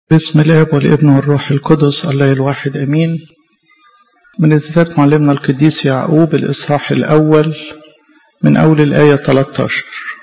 بسم الاب والابن والروح القدس الله الواحد امين من رسالة معلمنا القديس يعقوب الاصحاح الاول من اول الايه 13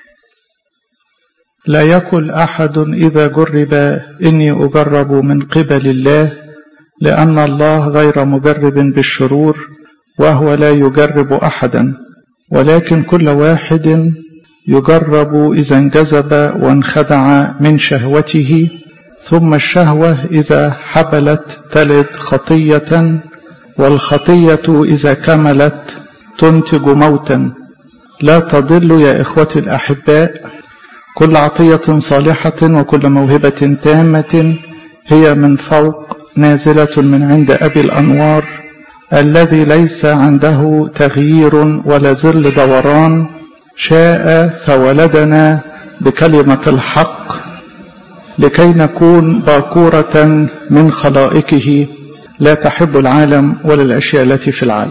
لا يقل احد اذا جرب اني اجرب من قبل الله لان الله غير مجرب بالشرور وهو لا يجرب احدا ولكن كل واحد يجرب اذا انجذب وانخدع من شهوته ثم الشهوة إذا حبلت تلد خطية والخطية إذا كملت تنتج موتا لا تضل يا إخوتي الأحباء كل عطية صالحة وكل موهبة تامة هي من فوق نازلة من عند أبي الأنوار الذي ليس عنده تغيير ولا ظل دوران شاء فولدنا بكلمة الحق لكي نكون باكورة من خلائقه لا تحب العالم ولا الأشياء التي في العالم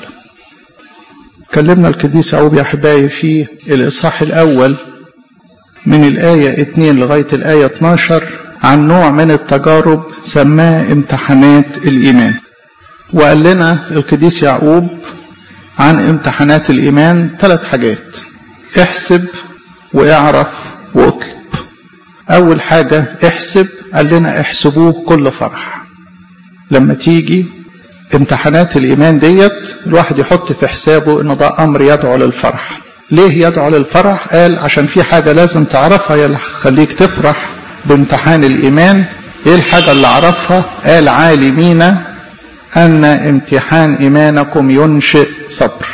كلمنا القديس يعقوب يا أحبائي في الإصحاح الأول من الآية 2 لغاية الآية 12 عن نوع من التجارب سماه امتحانات الإيمان وقال لنا القديس يعقوب عن امتحانات الإيمان ثلاث حاجات احسب واعرف واطلب أول حاجة احسب قال لنا احسبوه كل فرح لما تيجي امتحانات الإيمان ديت الواحد يحط في حسابه إن ده أمر يدعو للفرح ليه يدعو للفرح قال عشان في حاجة لازم تعرفها يلي خليك تفرح بامتحان الإيمان إيه الحاجة اللي عرفها قال عالمين أن امتحان إيمانكم ينشئ صبر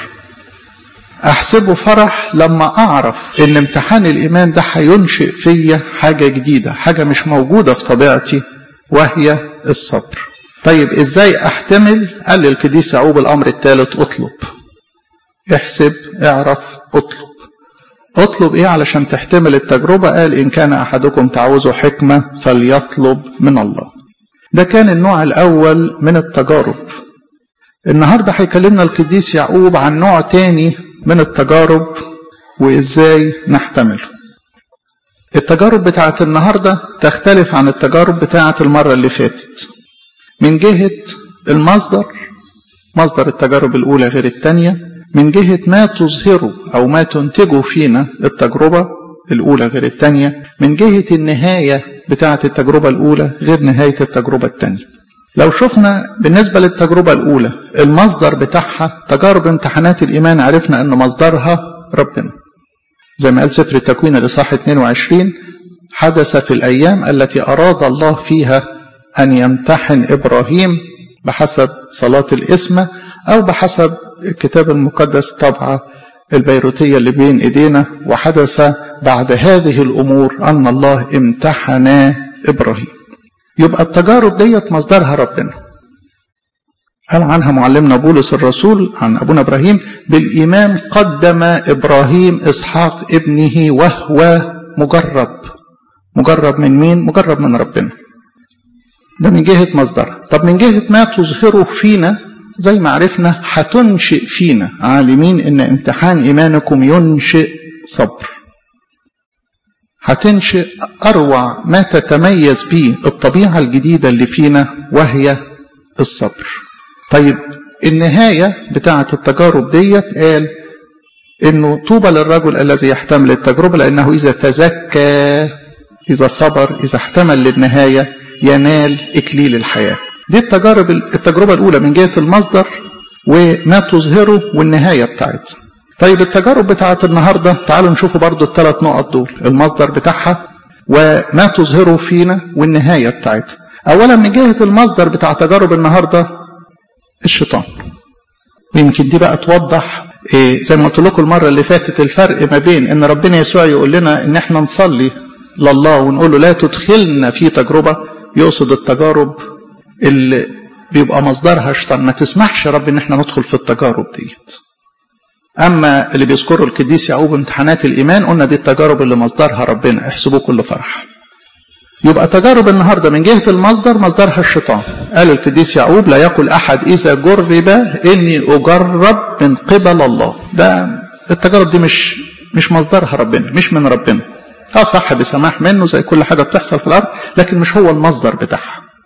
احسبه فرح لما اعرف ان امتحان الايمان ده هينشئ فيا حاجه جديده حاجه مش موجوده في طبيعتي وهي الصبر طيب ازاي احتمل قال القديس يعقوب الامر الثالث اطلب احسب اعرف اطلب اطلب ايه علشان تحتمل التجربه قال ان كان احدكم تعوز حكمه فليطلب من الله ده كان النوع الاول من التجارب النهارده هيكلمنا القديس يعقوب عن نوع تاني من التجارب وازاي نحتمله التجارب بتاعت النهارده تختلف عن التجارب بتاعت المره اللي فاتت من جهه المصدر مصدر التجارب الاولى غير الثانيه من جهه ما تظهره او ما تنتجه فينا التجربه الاولى غير الثانيه من جهه النهايه بتاعت التجربه الاولى غير نهايه التجربه الثانيه لو شفنا بالنسبة للتجربة الأولى المصدر بتاعها تجارب امتحانات الإيمان عرفنا أن مصدرها ربنا زي ما قال سفر التكوين الإصحاح 22 حدث في الأيام التي أراد الله فيها أن يمتحن إبراهيم بحسب صلاة الإسمة أو بحسب الكتاب المقدس طبعة البيروتية اللي بين إيدينا وحدث بعد هذه الأمور أن الله امتحن إبراهيم يبقى التجارب ديت مصدرها ربنا قال عنها معلمنا بولس الرسول عن ابونا ابراهيم بالايمان قدم ابراهيم اسحاق ابنه وهو مجرب مجرب من مين مجرب من ربنا ده من جهه مصدرها طب من جهه ما تظهره فينا زي ما عرفنا هتنشئ فينا عالمين ان امتحان ايمانكم ينشئ صبر هتنشئ أروع ما تتميز به الطبيعة الجديدة اللي فينا وهي الصبر طيب النهاية بتاعة التجارب ديت قال إنه طوبى للرجل الذي يحتمل التجربة لأنه إذا تزكى إذا صبر إذا احتمل للنهاية ينال إكليل الحياة دي التجارب التجربة الأولى من جهة المصدر وما تظهره والنهاية بتاعتها طيب التجارب بتاعت النهاردة تعالوا نشوفوا برضو الثلاث نقط دول المصدر بتاعها وما تظهره فينا والنهاية بتاعتها أولا من جهة المصدر بتاع تجارب النهاردة الشيطان ويمكن دي بقى توضح إيه زي ما قلت لكم المرة اللي فاتت الفرق ما بين إن ربنا يسوع يقول لنا إن إحنا نصلي لله ونقول له لا تدخلنا في تجربة يقصد التجارب اللي بيبقى مصدرها الشيطان ما تسمحش يا رب إن إحنا ندخل في التجارب ديت أما اللي بيذكره القديس يعقوب امتحانات الإيمان قلنا دي التجارب اللي مصدرها ربنا احسبوه كل فرح يبقى تجارب النهاردة من جهة المصدر مصدرها الشيطان قال القديس يعقوب لا يقول أحد إذا جرب إني أجرب من قبل الله ده التجارب دي مش مش مصدرها ربنا مش من ربنا اه صح بسماح منه زي كل حاجة بتحصل في الأرض لكن مش هو المصدر بتاعها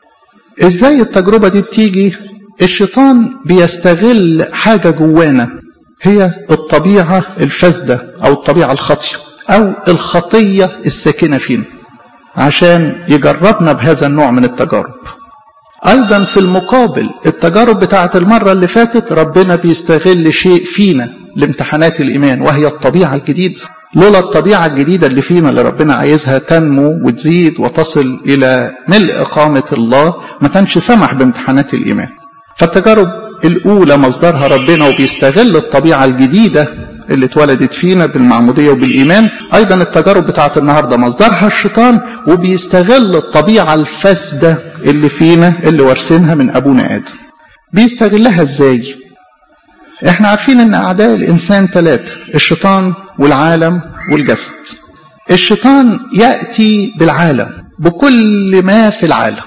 ازاي التجربة دي بتيجي الشيطان بيستغل حاجة جوانا هي الطبيعة الفاسدة أو الطبيعة الخاطية أو الخطية الساكنة فينا عشان يجربنا بهذا النوع من التجارب أيضا في المقابل التجارب بتاعة المرة اللي فاتت ربنا بيستغل شيء فينا لامتحانات الإيمان وهي الطبيعة الجديدة لولا الطبيعة الجديدة اللي فينا اللي ربنا عايزها تنمو وتزيد وتصل إلى ملء إقامة الله ما كانش سمح بامتحانات الإيمان فالتجارب الأولى مصدرها ربنا وبيستغل الطبيعة الجديدة اللي اتولدت فينا بالمعمودية وبالإيمان أيضا التجارب بتاعت النهاردة مصدرها الشيطان وبيستغل الطبيعة الفاسدة اللي فينا اللي وارثينها من أبونا آدم بيستغلها إزاي احنا عارفين ان اعداء الانسان ثلاثة الشيطان والعالم والجسد الشيطان يأتي بالعالم بكل ما في العالم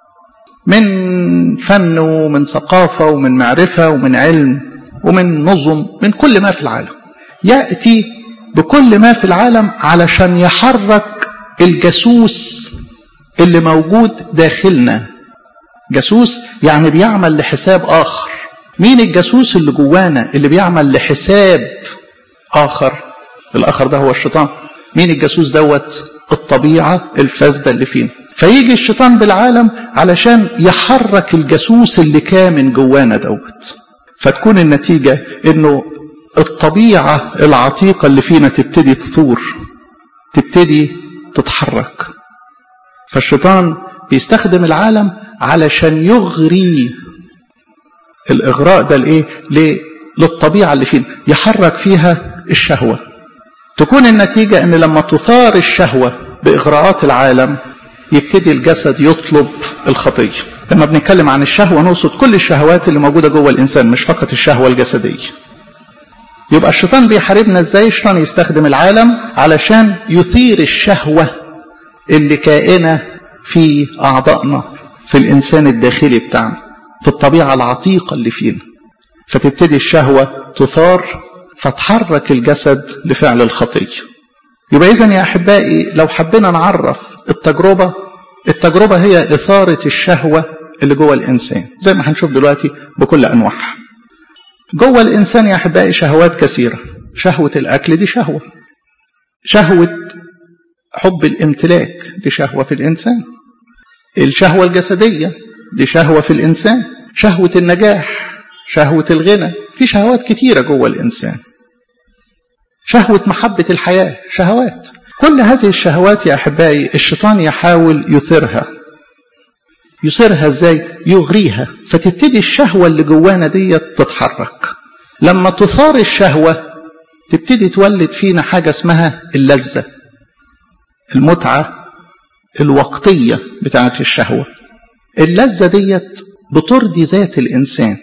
من فن ومن ثقافة ومن معرفة ومن علم ومن نظم من كل ما في العالم يأتي بكل ما في العالم علشان يحرك الجاسوس اللي موجود داخلنا جاسوس يعني بيعمل لحساب آخر مين الجاسوس اللي جوانا اللي بيعمل لحساب آخر الآخر ده هو الشيطان مين الجاسوس دوت الطبيعة الفاسدة اللي فينا فيجي الشيطان بالعالم علشان يحرك الجاسوس اللي كامن جوانا دوت فتكون النتيجة انه الطبيعة العتيقة اللي فينا تبتدي تثور تبتدي تتحرك فالشيطان بيستخدم العالم علشان يغري الإغراء ده لإيه؟ للطبيعة اللي فينا يحرك فيها الشهوة تكون النتيجة أن لما تثار الشهوة بإغراءات العالم يبتدي الجسد يطلب الخطية لما بنتكلم عن الشهوة نقصد كل الشهوات اللي موجودة جوه الإنسان مش فقط الشهوة الجسدية يبقى الشيطان بيحاربنا ازاي الشيطان يستخدم العالم علشان يثير الشهوة اللي كائنة في أعضائنا في الإنسان الداخلي بتاعنا في الطبيعة العتيقة اللي فينا فتبتدي الشهوة تثار فتحرك الجسد لفعل الخطية يبقى إذا يا أحبائي لو حبينا نعرف التجربة التجربة هي إثارة الشهوة اللي جوه الإنسان زي ما هنشوف دلوقتي بكل أنواعها جوه الإنسان يا أحبائي شهوات كثيرة شهوة الأكل دي شهوة شهوة حب الامتلاك دي شهوة في الإنسان الشهوة الجسدية دي شهوة في الإنسان شهوة النجاح شهوة الغنى في شهوات كتيرة جوه الإنسان شهوة محبة الحياة شهوات كل هذه الشهوات يا أحبائي الشيطان يحاول يثيرها يثيرها ازاي يغريها فتبتدي الشهوة اللي جوانا دي تتحرك لما تثار الشهوة تبتدي تولد فينا حاجة اسمها اللذة المتعة الوقتية بتاعت الشهوة اللذة ديت بترضي ذات الإنسان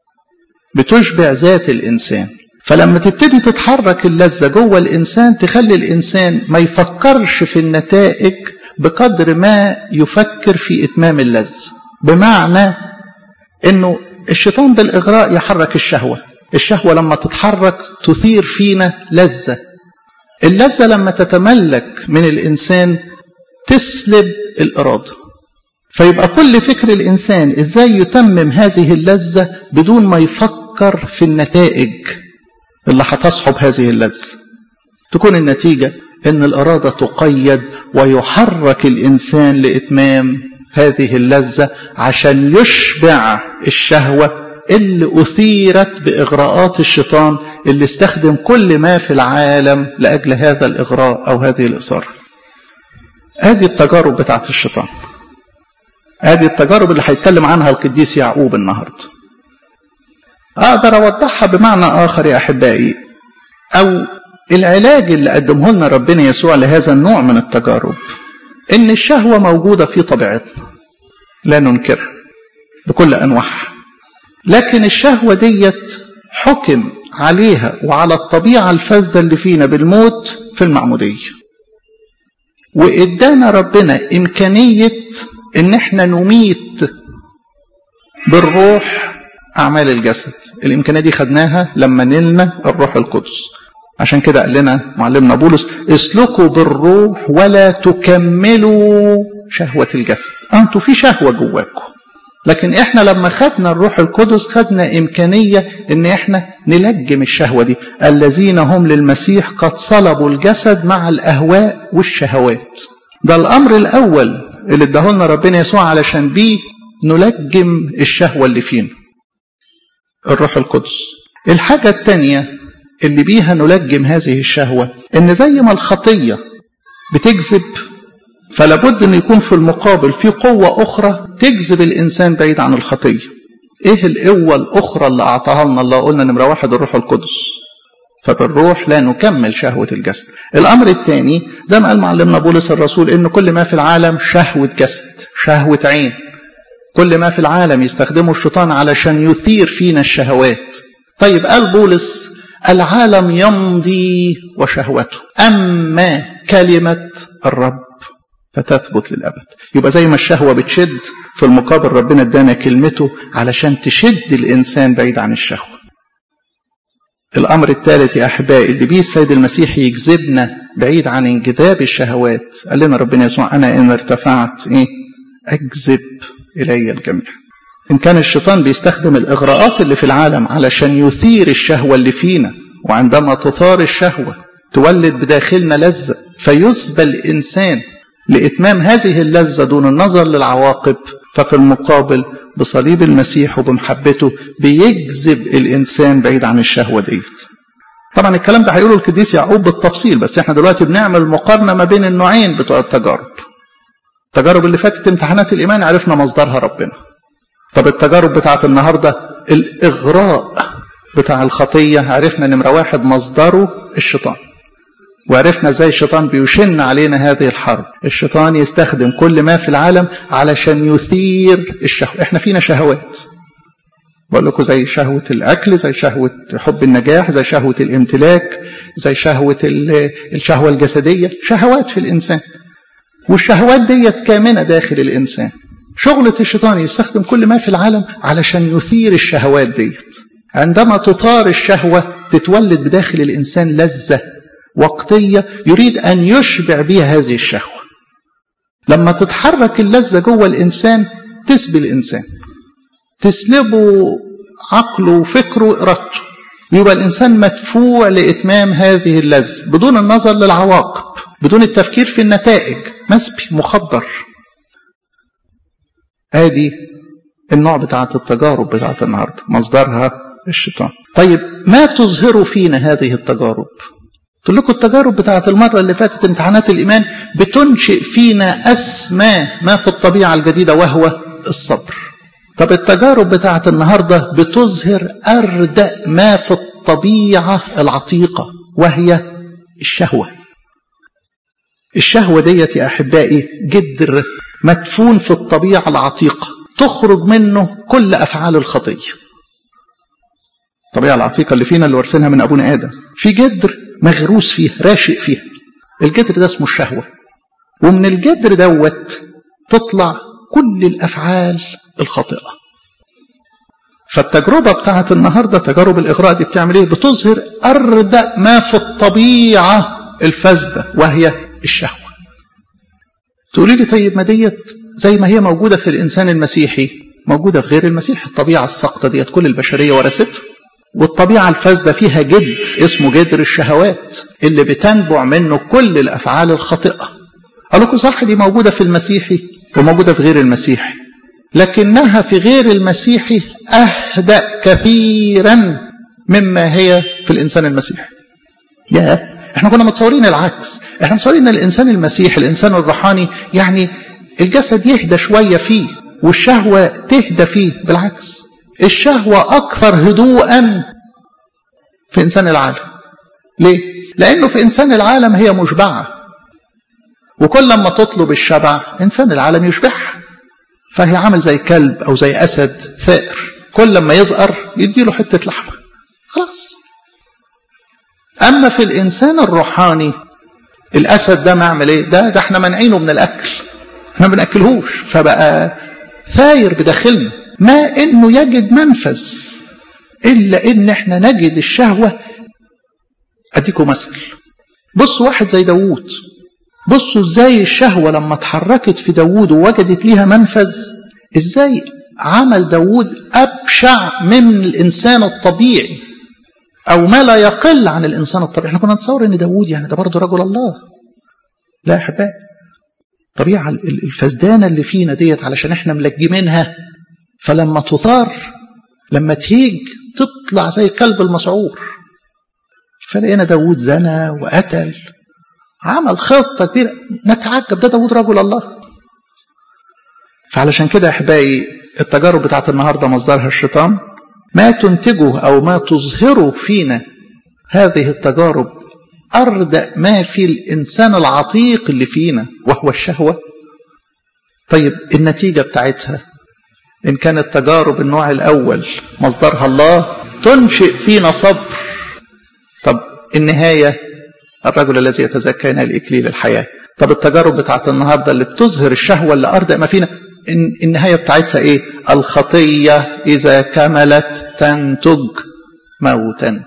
بتشبع ذات الإنسان فلما تبتدي تتحرك اللذة جوه الإنسان تخلي الإنسان ما يفكرش في النتائج بقدر ما يفكر في إتمام اللذة بمعنى أنه الشيطان بالإغراء يحرك الشهوة الشهوة لما تتحرك تثير فينا لذة اللذة لما تتملك من الإنسان تسلب الإرادة فيبقى كل فكر الإنسان إزاي يتمم هذه اللذة بدون ما يفكر في النتائج اللي هتصحب هذه اللذة تكون النتيجة أن الإرادة تقيد ويحرك الإنسان لإتمام هذه اللذة عشان يشبع الشهوة اللي أثيرت بإغراءات الشيطان اللي استخدم كل ما في العالم لأجل هذا الإغراء أو هذه الإثارة هذه التجارب بتاعت الشيطان هذه التجارب اللي هيتكلم عنها القديس يعقوب النهارده أقدر أوضحها بمعنى آخر يا أحبائي أو العلاج اللي قدمه لنا ربنا يسوع لهذا النوع من التجارب إن الشهوة موجودة في طبيعتنا لا ننكرها بكل أنواعها لكن الشهوة ديت حكم عليها وعلى الطبيعة الفاسدة اللي فينا بالموت في المعمودية وإدانا ربنا إمكانية إن إحنا نميت بالروح أعمال الجسد الإمكانية دي خدناها لما نلنا الروح القدس عشان كده قال لنا معلمنا بولس اسلكوا بالروح ولا تكملوا شهوة الجسد أنتوا في شهوة جواكم لكن احنا لما خدنا الروح القدس خدنا امكانيه ان احنا نلجم الشهوه دي الذين هم للمسيح قد صلبوا الجسد مع الاهواء والشهوات ده الامر الاول اللي اداهولنا ربنا يسوع علشان بيه نلجم الشهوه اللي فينا الروح القدس الحاجه الثانيه اللي بيها نلجم هذه الشهوه ان زي ما الخطيه بتجذب فلا بد ان يكون في المقابل في قوه اخرى تجذب الانسان بعيد عن الخطيه ايه القوه الاخرى اللي اعطاها لنا الله قلنا نمره واحد الروح القدس فبالروح لا نكمل شهوة الجسد الأمر الثاني زي ما قال معلمنا بولس الرسول إن كل ما في العالم شهوة جسد شهوة عين كل ما في العالم يستخدمه الشيطان علشان يثير فينا الشهوات طيب قال بولس العالم يمضي وشهوته أما كلمة الرب فتثبت للأبد يبقى زي ما الشهوة بتشد في المقابل ربنا ادانا كلمته علشان تشد الإنسان بعيد عن الشهوة الأمر الثالث يا أحبائي اللي بيه السيد المسيح يجذبنا بعيد عن انجذاب الشهوات قال لنا ربنا يسوع أنا إن ارتفعت إيه أجذب إلي الجميع إن كان الشيطان بيستخدم الإغراءات اللي في العالم علشان يثير الشهوة اللي فينا وعندما تثار الشهوة تولد بداخلنا لذة فيسبى الإنسان لإتمام هذه اللذة دون النظر للعواقب ففي المقابل بصليب المسيح وبمحبته بيجذب الإنسان بعيد عن الشهوة ديت طبعا الكلام ده هيقوله القديس يعقوب بالتفصيل بس احنا دلوقتي بنعمل مقارنة ما بين النوعين بتوع التجارب التجارب اللي فاتت امتحانات الإيمان عرفنا مصدرها ربنا طب التجارب بتاعت النهاردة الإغراء بتاع الخطية عرفنا نمرة واحد مصدره الشيطان وعرفنا ازاي الشيطان بيشن علينا هذه الحرب الشيطان يستخدم كل ما في العالم علشان يثير الشهوة احنا فينا شهوات بقول لكم زي شهوة الأكل زي شهوة حب النجاح زي شهوة الامتلاك زي شهوة الشهوة الجسدية شهوات في الإنسان والشهوات ديت كامنة داخل الإنسان شغلة الشيطان يستخدم كل ما في العالم علشان يثير الشهوات ديت عندما تثار الشهوة تتولد بداخل الإنسان لذة وقتية يريد أن يشبع بها هذه الشهوة لما تتحرك اللذة جوه الإنسان تسبي الإنسان تسلبه عقله وفكره وإرادته يبقى الإنسان مدفوع لإتمام هذه اللذة بدون النظر للعواقب بدون التفكير في النتائج مسبي مخدر ادي النوع بتاعت التجارب بتاعت النهارده مصدرها الشيطان طيب ما تظهر فينا هذه التجارب قلت لكم التجارب بتاعت المرة اللي فاتت امتحانات الإيمان بتنشئ فينا أسمى ما في الطبيعة الجديدة وهو الصبر طب التجارب بتاعت النهاردة بتظهر أردأ ما في الطبيعة العتيقة وهي الشهوة الشهوة ديت يا أحبائي جدر مدفون في الطبيعة العتيقة تخرج منه كل أفعال الخطية الطبيعة العتيقة اللي فينا اللي ورثينها من أبونا آدم في جدر مغروس فيه راشق فيه الجدر ده اسمه الشهوة ومن الجدر دوت تطلع كل الأفعال الخاطئة فالتجربة بتاعت النهاردة تجارب الإغراء دي بتعمل إيه؟ بتظهر أردأ ما في الطبيعة الفاسدة وهي الشهوة تقولي لي طيب ما ديت زي ما هي موجودة في الإنسان المسيحي موجودة في غير المسيح الطبيعة الساقطة ديت كل البشرية ورثتها والطبيعة الفاسدة فيها جدر اسمه جدر الشهوات اللي بتنبع منه كل الأفعال الخاطئة قال لكم صح دي موجودة في المسيحي وموجودة في غير المسيحي لكنها في غير المسيحي أهدأ كثيرا مما هي في الإنسان المسيحي يا احنا كنا متصورين العكس احنا متصورين ان الانسان المسيحي الانسان الروحاني يعني الجسد يهدى شويه فيه والشهوه تهدى فيه بالعكس الشهوه اكثر هدوءا في انسان العالم ليه لانه في انسان العالم هي مشبعه وكل لما تطلب الشبع انسان العالم يشبعها فهي عامل زي كلب او زي اسد ثائر كل لما يصغر يديله حته لحمه خلاص أما في الإنسان الروحاني الأسد ده معمل إيه؟ ده ده إحنا منعينه من الأكل إحنا ما بنأكلهوش فبقى ثاير بداخلنا ما إنه يجد منفذ إلا إن إحنا نجد الشهوة أديكم مثل بصوا واحد زي داوود بصوا إزاي الشهوة لما اتحركت في داوود ووجدت ليها منفذ إزاي عمل داود أبشع من الإنسان الطبيعي أو ما لا يقل عن الإنسان الطبيعي احنا كنا نتصور أن داود يعني ده برضه رجل الله لا يا أحبائي الطبيعة الفسدانة اللي فينا ديت علشان احنا ملجمينها فلما تثار لما تهيج تطلع زي الكلب المسعور فلقينا داود زنى وقتل عمل خطة كبيرة نتعجب ده داود رجل الله فعلشان كده يا احبائي التجارب بتاعت النهارده مصدرها الشيطان ما تنتجه او ما تظهره فينا هذه التجارب اردأ ما في الانسان العتيق اللي فينا وهو الشهوه طيب النتيجه بتاعتها ان كانت تجارب النوع الاول مصدرها الله تنشئ فينا صبر طب النهايه الرجل الذي يتزكى ينال اكليل الحياه طب التجارب بتاعت النهارده اللي بتظهر الشهوه اللي اردأ ما فينا النهاية بتاعتها ايه الخطية اذا كملت تنتج موتا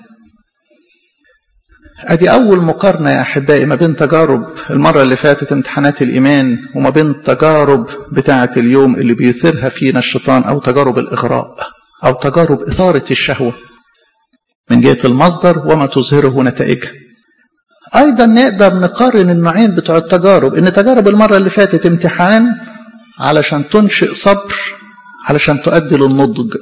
ادي اول مقارنة يا احبائي ما بين تجارب المرة اللي فاتت امتحانات الايمان وما بين تجارب بتاعة اليوم اللي بيثيرها فينا الشيطان او تجارب الاغراء او تجارب اثارة الشهوة من جهة المصدر وما تظهره نتائجها ايضا نقدر نقارن النوعين بتوع التجارب ان تجارب المرة اللي فاتت امتحان علشان تنشئ صبر علشان تؤدي للنضج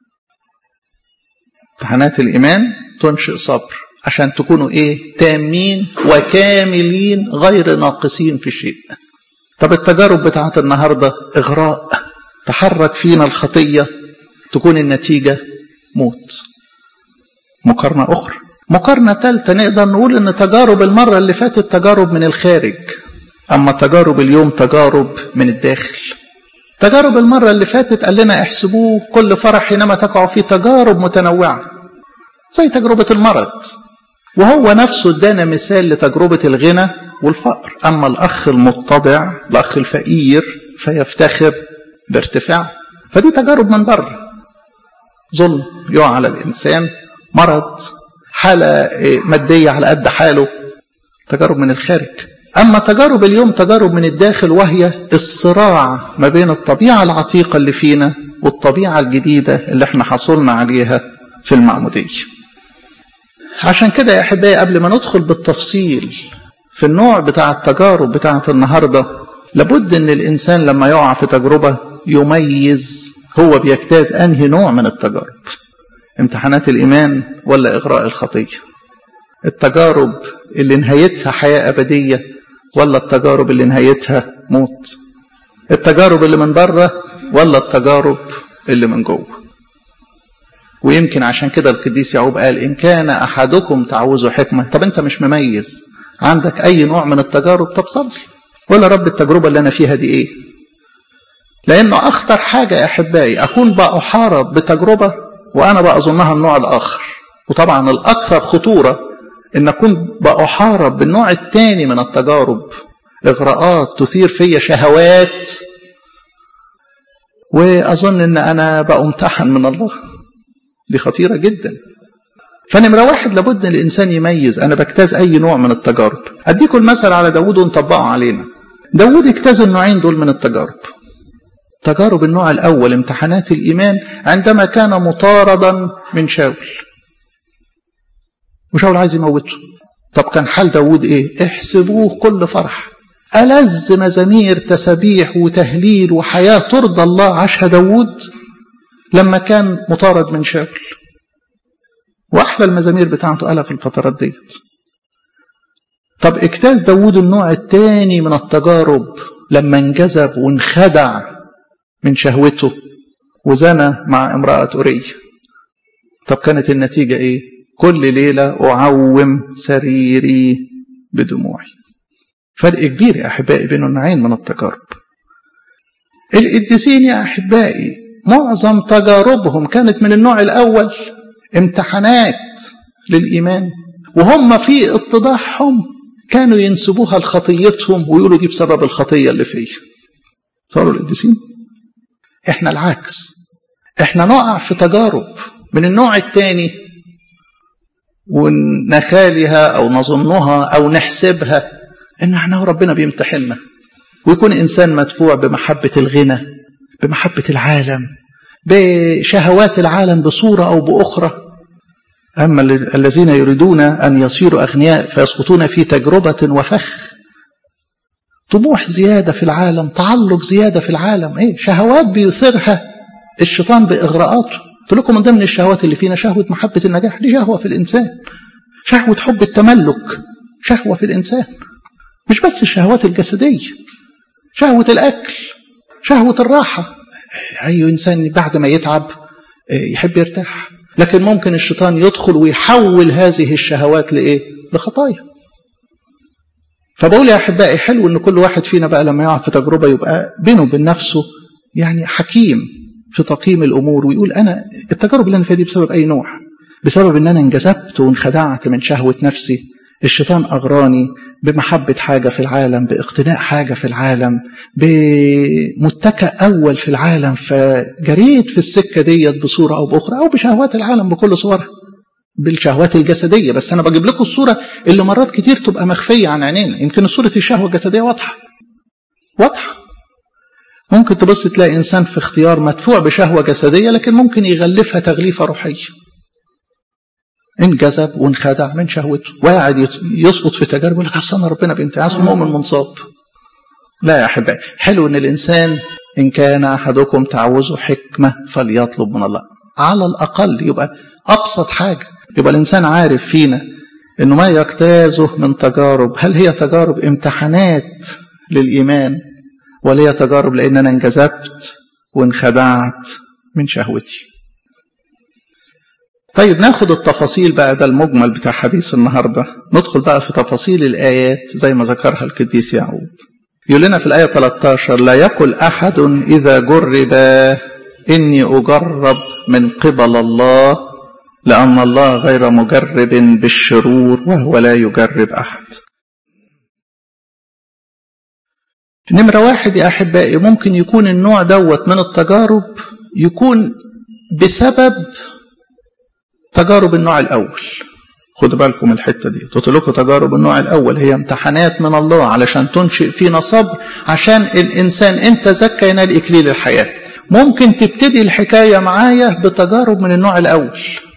امتحانات الإيمان تنشئ صبر عشان تكونوا إيه تامين وكاملين غير ناقصين في شيء طب التجارب بتاعت النهاردة إغراء تحرك فينا الخطية تكون النتيجة موت مقارنة أخرى مقارنة ثالثة نقدر نقول إن تجارب المرة اللي فاتت تجارب من الخارج أما تجارب اليوم تجارب من الداخل تجارب المرة اللي فاتت قال لنا احسبوه كل فرح حينما تقع فيه تجارب متنوعة زي تجربة المرض وهو نفسه ادانا مثال لتجربة الغنى والفقر أما الأخ المتضع الأخ الفقير فيفتخر بارتفاع فدي تجارب من بره ظلم يقع على الإنسان مرض حالة مادية على قد حاله تجارب من الخارج أما تجارب اليوم تجارب من الداخل وهي الصراع ما بين الطبيعة العتيقة اللي فينا والطبيعة الجديدة اللي احنا حصلنا عليها في المعمودية عشان كده يا أحبائي قبل ما ندخل بالتفصيل في النوع بتاع التجارب بتاعة النهاردة لابد ان الإنسان لما يقع في تجربة يميز هو بيجتاز أنهي نوع من التجارب امتحانات الإيمان ولا إغراء الخطية التجارب اللي نهايتها حياة أبدية ولا التجارب اللي نهايتها موت التجارب اللي من بره ولا التجارب اللي من جوه ويمكن عشان كده القديس يعقوب قال إن كان أحدكم تعوز حكمة طب أنت مش مميز عندك أي نوع من التجارب طب صلي ولا رب التجربة اللي أنا فيها دي إيه لأنه أخطر حاجة يا أحبائي أكون بقى أحارب بتجربة وأنا بقى أظنها النوع الآخر وطبعا الأكثر خطورة ان اكون بأحارب بالنوع الثاني من التجارب اغراءات تثير فيا شهوات واظن ان انا بامتحن من الله دي خطيره جدا فنمرة واحد لابد ان الانسان يميز انا بجتاز اي نوع من التجارب اديكم المثل على داود ونطبقه علينا داود اجتاز النوعين دول من التجارب تجارب النوع الاول امتحانات الايمان عندما كان مطاردا من شاول وشاول عايز يموته طب كان حال داود ايه احسبوه كل فرح ألذ مزامير تسابيح وتهليل وحياة ترضى الله عاشها داود لما كان مطارد من شاول وأحلى المزامير بتاعته قالها في الفترات ديت طب اجتاز داود النوع الثاني من التجارب لما انجذب وانخدع من شهوته وزنى مع امرأة أورية طب كانت النتيجة ايه كل ليلة أعوم سريري بدموعي فرق كبير يا أحبائي بين النوعين من التجارب القديسين يا أحبائي معظم تجاربهم كانت من النوع الأول امتحانات للإيمان وهم في اتضاحهم كانوا ينسبوها لخطيتهم ويقولوا دي بسبب الخطية اللي فيا صاروا القديسين احنا العكس احنا نقع في تجارب من النوع الثاني ونخالها او نظنها او نحسبها ان احنا ربنا بيمتحننا ويكون انسان مدفوع بمحبه الغنى بمحبه العالم بشهوات العالم بصورة أو بأخرى أما الذين يريدون أن يصيروا أغنياء فيسقطون في تجربة وفخ طموح زيادة في العالم تعلق زيادة في العالم إيه شهوات بيثيرها الشيطان بإغراءاته قلت لكم من ضمن الشهوات اللي فينا شهوة محبة النجاح دي شهوة في الإنسان شهوة حب التملك شهوة في الإنسان مش بس الشهوات الجسدية شهوة الأكل شهوة الراحة أي إنسان بعد ما يتعب يحب يرتاح لكن ممكن الشيطان يدخل ويحول هذه الشهوات لإيه؟ لخطايا فبقول يا أحبائي حلو إن كل واحد فينا بقى لما يقع في تجربة يبقى بينه وبين نفسه يعني حكيم في تقييم الأمور ويقول أنا التجارب اللي أنا فيها دي بسبب أي نوع بسبب إن أنا انجذبت وانخدعت من شهوة نفسي الشيطان أغراني بمحبة حاجة في العالم باقتناء حاجة في العالم بمتكأ أول في العالم فجريت في السكة ديت بصورة أو بأخرى أو بشهوات العالم بكل صورها بالشهوات الجسدية بس أنا بجيب لكم الصورة اللي مرات كتير تبقى مخفية عن عينينا يمكن صورة الشهوة الجسدية واضحة واضحة ممكن تبص تلاقي إنسان في اختيار مدفوع بشهوة جسدية لكن ممكن يغلفها تغليفة روحية انجذب وانخدع من شهوته وقاعد يسقط في تجارب يقول لك اصل انا ربنا بامتياز مؤمن منصاب لا يا احبائي حلو ان الانسان ان كان احدكم تعوزه حكمه فليطلب من الله على الاقل يبقى ابسط حاجه يبقى الانسان عارف فينا انه ما يجتازه من تجارب هل هي تجارب امتحانات للايمان ولا هي تجارب لان انا انجذبت وانخدعت من شهوتي طيب ناخد التفاصيل بقى ده المجمل بتاع حديث النهاردة ندخل بقى في تفاصيل الآيات زي ما ذكرها القديس يعقوب يقول لنا في الآية 13 لا يقل أحد إذا جرب إني أجرب من قبل الله لأن الله غير مجرب بالشرور وهو لا يجرب أحد نمرة واحد يا أحبائي ممكن يكون النوع دوت من التجارب يكون بسبب تجارب النوع الأول خدوا بالكم الحتة دي قلت لكم تجارب النوع الأول هي امتحانات من الله علشان تنشئ فينا صبر عشان الإنسان أنت زكى ينال إكليل الحياة ممكن تبتدي الحكاية معايا بتجارب من النوع الأول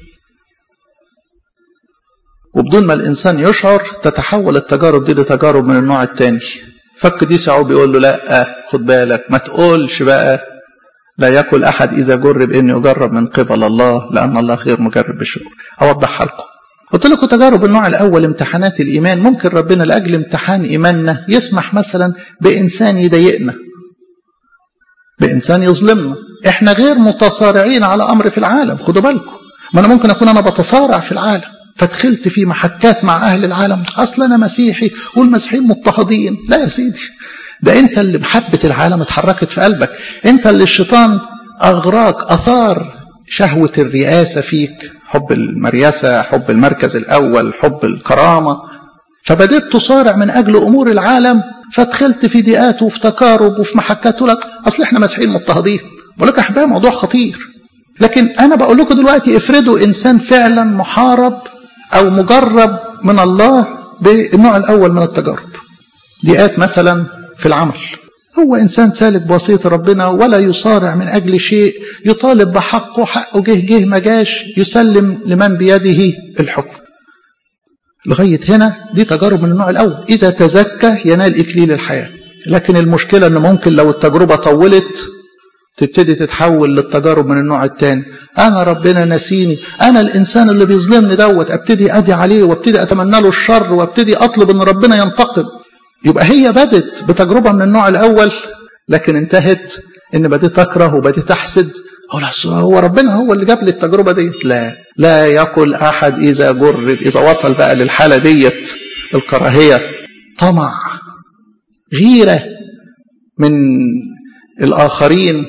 وبدون ما الإنسان يشعر تتحول التجارب دي لتجارب من النوع الثاني فالقديس يعقوب بيقول له لا خد بالك ما تقولش بقى لا يقل أحد إذا جرب إني أجرب من قبل الله لأن الله غير مجرب بالشرور أوضحها لكم قلت لكم تجارب النوع الأول امتحانات الإيمان ممكن ربنا لأجل امتحان إيماننا يسمح مثلا بإنسان يضايقنا بإنسان يظلمنا إحنا غير متصارعين على أمر في العالم خدوا بالكم ما أنا ممكن أكون أنا بتصارع في العالم فدخلت في محكات مع أهل العالم أصل أنا مسيحي والمسيحيين مضطهدين لا يا سيدي ده انت اللي محبة العالم اتحركت في قلبك انت اللي الشيطان اغراك اثار شهوة الرئاسة فيك حب المرياسة حب المركز الاول حب الكرامة فبدأت تصارع من اجل امور العالم فدخلت في ضيقات وفي تقارب وفي محكات لك اصل احنا مسيحيين مضطهدين بقول لك احبائي موضوع خطير لكن انا بقول لكم دلوقتي افرضوا انسان فعلا محارب او مجرب من الله بالنوع الاول من التجارب ضيقات مثلا في العمل هو إنسان سالك بوصية ربنا ولا يصارع من أجل شيء يطالب بحقه حقه جه جه ما جاش يسلم لمن بيده الحكم لغاية هنا دي تجارب من النوع الأول إذا تزكى ينال إكليل الحياة لكن المشكلة أن ممكن لو التجربة طولت تبتدي تتحول للتجارب من النوع الثاني أنا ربنا نسيني أنا الإنسان اللي بيظلمني دوت أبتدي أدي عليه وابتدي أتمنى له الشر وابتدي أطلب أن ربنا ينتقم يبقى هي بدت بتجربة من النوع الأول لكن انتهت إن بديت أكره وبديت أحسد هو ربنا هو اللي جاب لي التجربة دي لا لا يقل أحد إذا جرب إذا وصل بقى للحالة ديت الكراهية طمع غيرة من الآخرين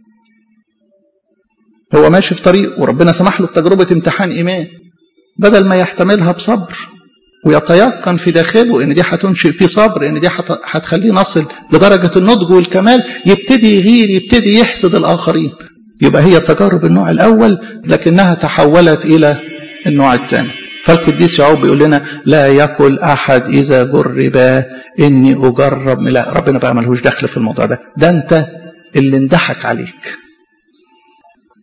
هو ماشي في طريق وربنا سمح له بتجربة امتحان إيمان بدل ما يحتملها بصبر ويتيقن في داخله ان دي هتنشئ فيه صبر ان دي هتخليه نصل لدرجه النضج والكمال يبتدي يغير يبتدي يحسد الاخرين يبقى هي تجارب النوع الاول لكنها تحولت الى النوع الثاني فالقديس يعقوب بيقول لنا لا يقل احد اذا جرب اني اجرب لا ربنا بقى ملهوش دخل في الموضوع ده ده انت اللي اندحك عليك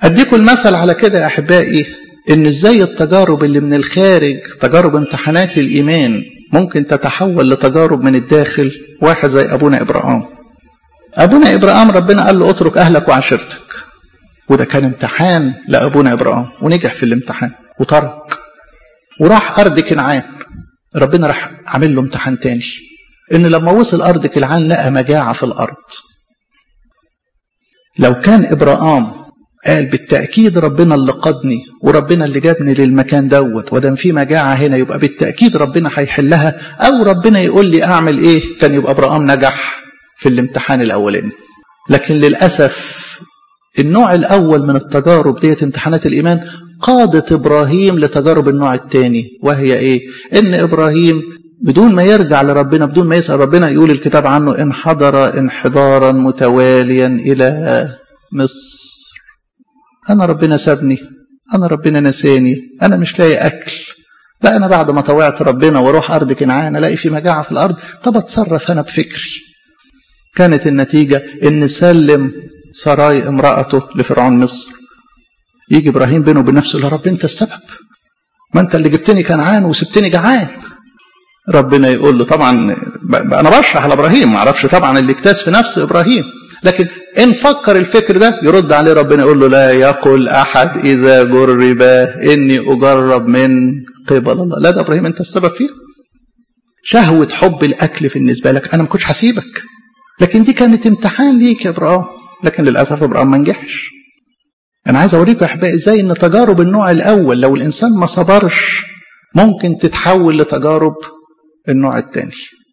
اديكم المثل على كده يا احبائي ان ازاي التجارب اللي من الخارج تجارب امتحانات الايمان ممكن تتحول لتجارب من الداخل واحد زي ابونا ابراهيم ابونا ابراهيم ربنا قال له اترك اهلك وعشيرتك وده كان امتحان لابونا ابراهيم ونجح في الامتحان وترك وراح ارض كنعان ربنا راح عامل له امتحان تاني ان لما وصل ارض كنعان لقى مجاعه في الارض لو كان ابراهيم قال بالتأكيد ربنا اللي قادني وربنا اللي جابني للمكان دوت ودام في مجاعة هنا يبقى بالتأكيد ربنا هيحلها أو ربنا يقول لي أعمل إيه كان يبقى إبراهيم نجح في الامتحان الأولاني لكن للأسف النوع الأول من التجارب ديت امتحانات الإيمان قادت إبراهيم لتجارب النوع الثاني وهي إيه؟ إن إبراهيم بدون ما يرجع لربنا بدون ما يسأل ربنا يقول الكتاب عنه انحدر انحدارا متواليا إلى مصر أنا ربنا سابني أنا ربنا نساني أنا مش لاقي أكل بقى أنا بعد ما طوعت ربنا وأروح أرض كنعان ألاقي في مجاعة في الأرض طب أتصرف أنا بفكري كانت النتيجة إن سلم سراي امرأته لفرعون مصر يجي إبراهيم بينه وبين نفسه يا رب أنت السبب ما أنت اللي جبتني كنعان وسبتني جعان ربنا يقول له طبعا انا بشرح على ابراهيم ما اعرفش طبعا اللي اكتاز في نفس ابراهيم لكن ان فكر الفكر ده يرد عليه ربنا يقول له لا يقل احد اذا جرب اني اجرب من قبل الله لا ده ابراهيم انت السبب فيه شهوه حب الاكل بالنسبه لك انا ما كنتش هسيبك لكن دي كانت امتحان ليك يا ابراهيم لكن للاسف ابراهيم ما نجحش انا عايز اوريكم يا احبائي ازاي ان تجارب النوع الاول لو الانسان ما صبرش ممكن تتحول لتجارب النوع الثاني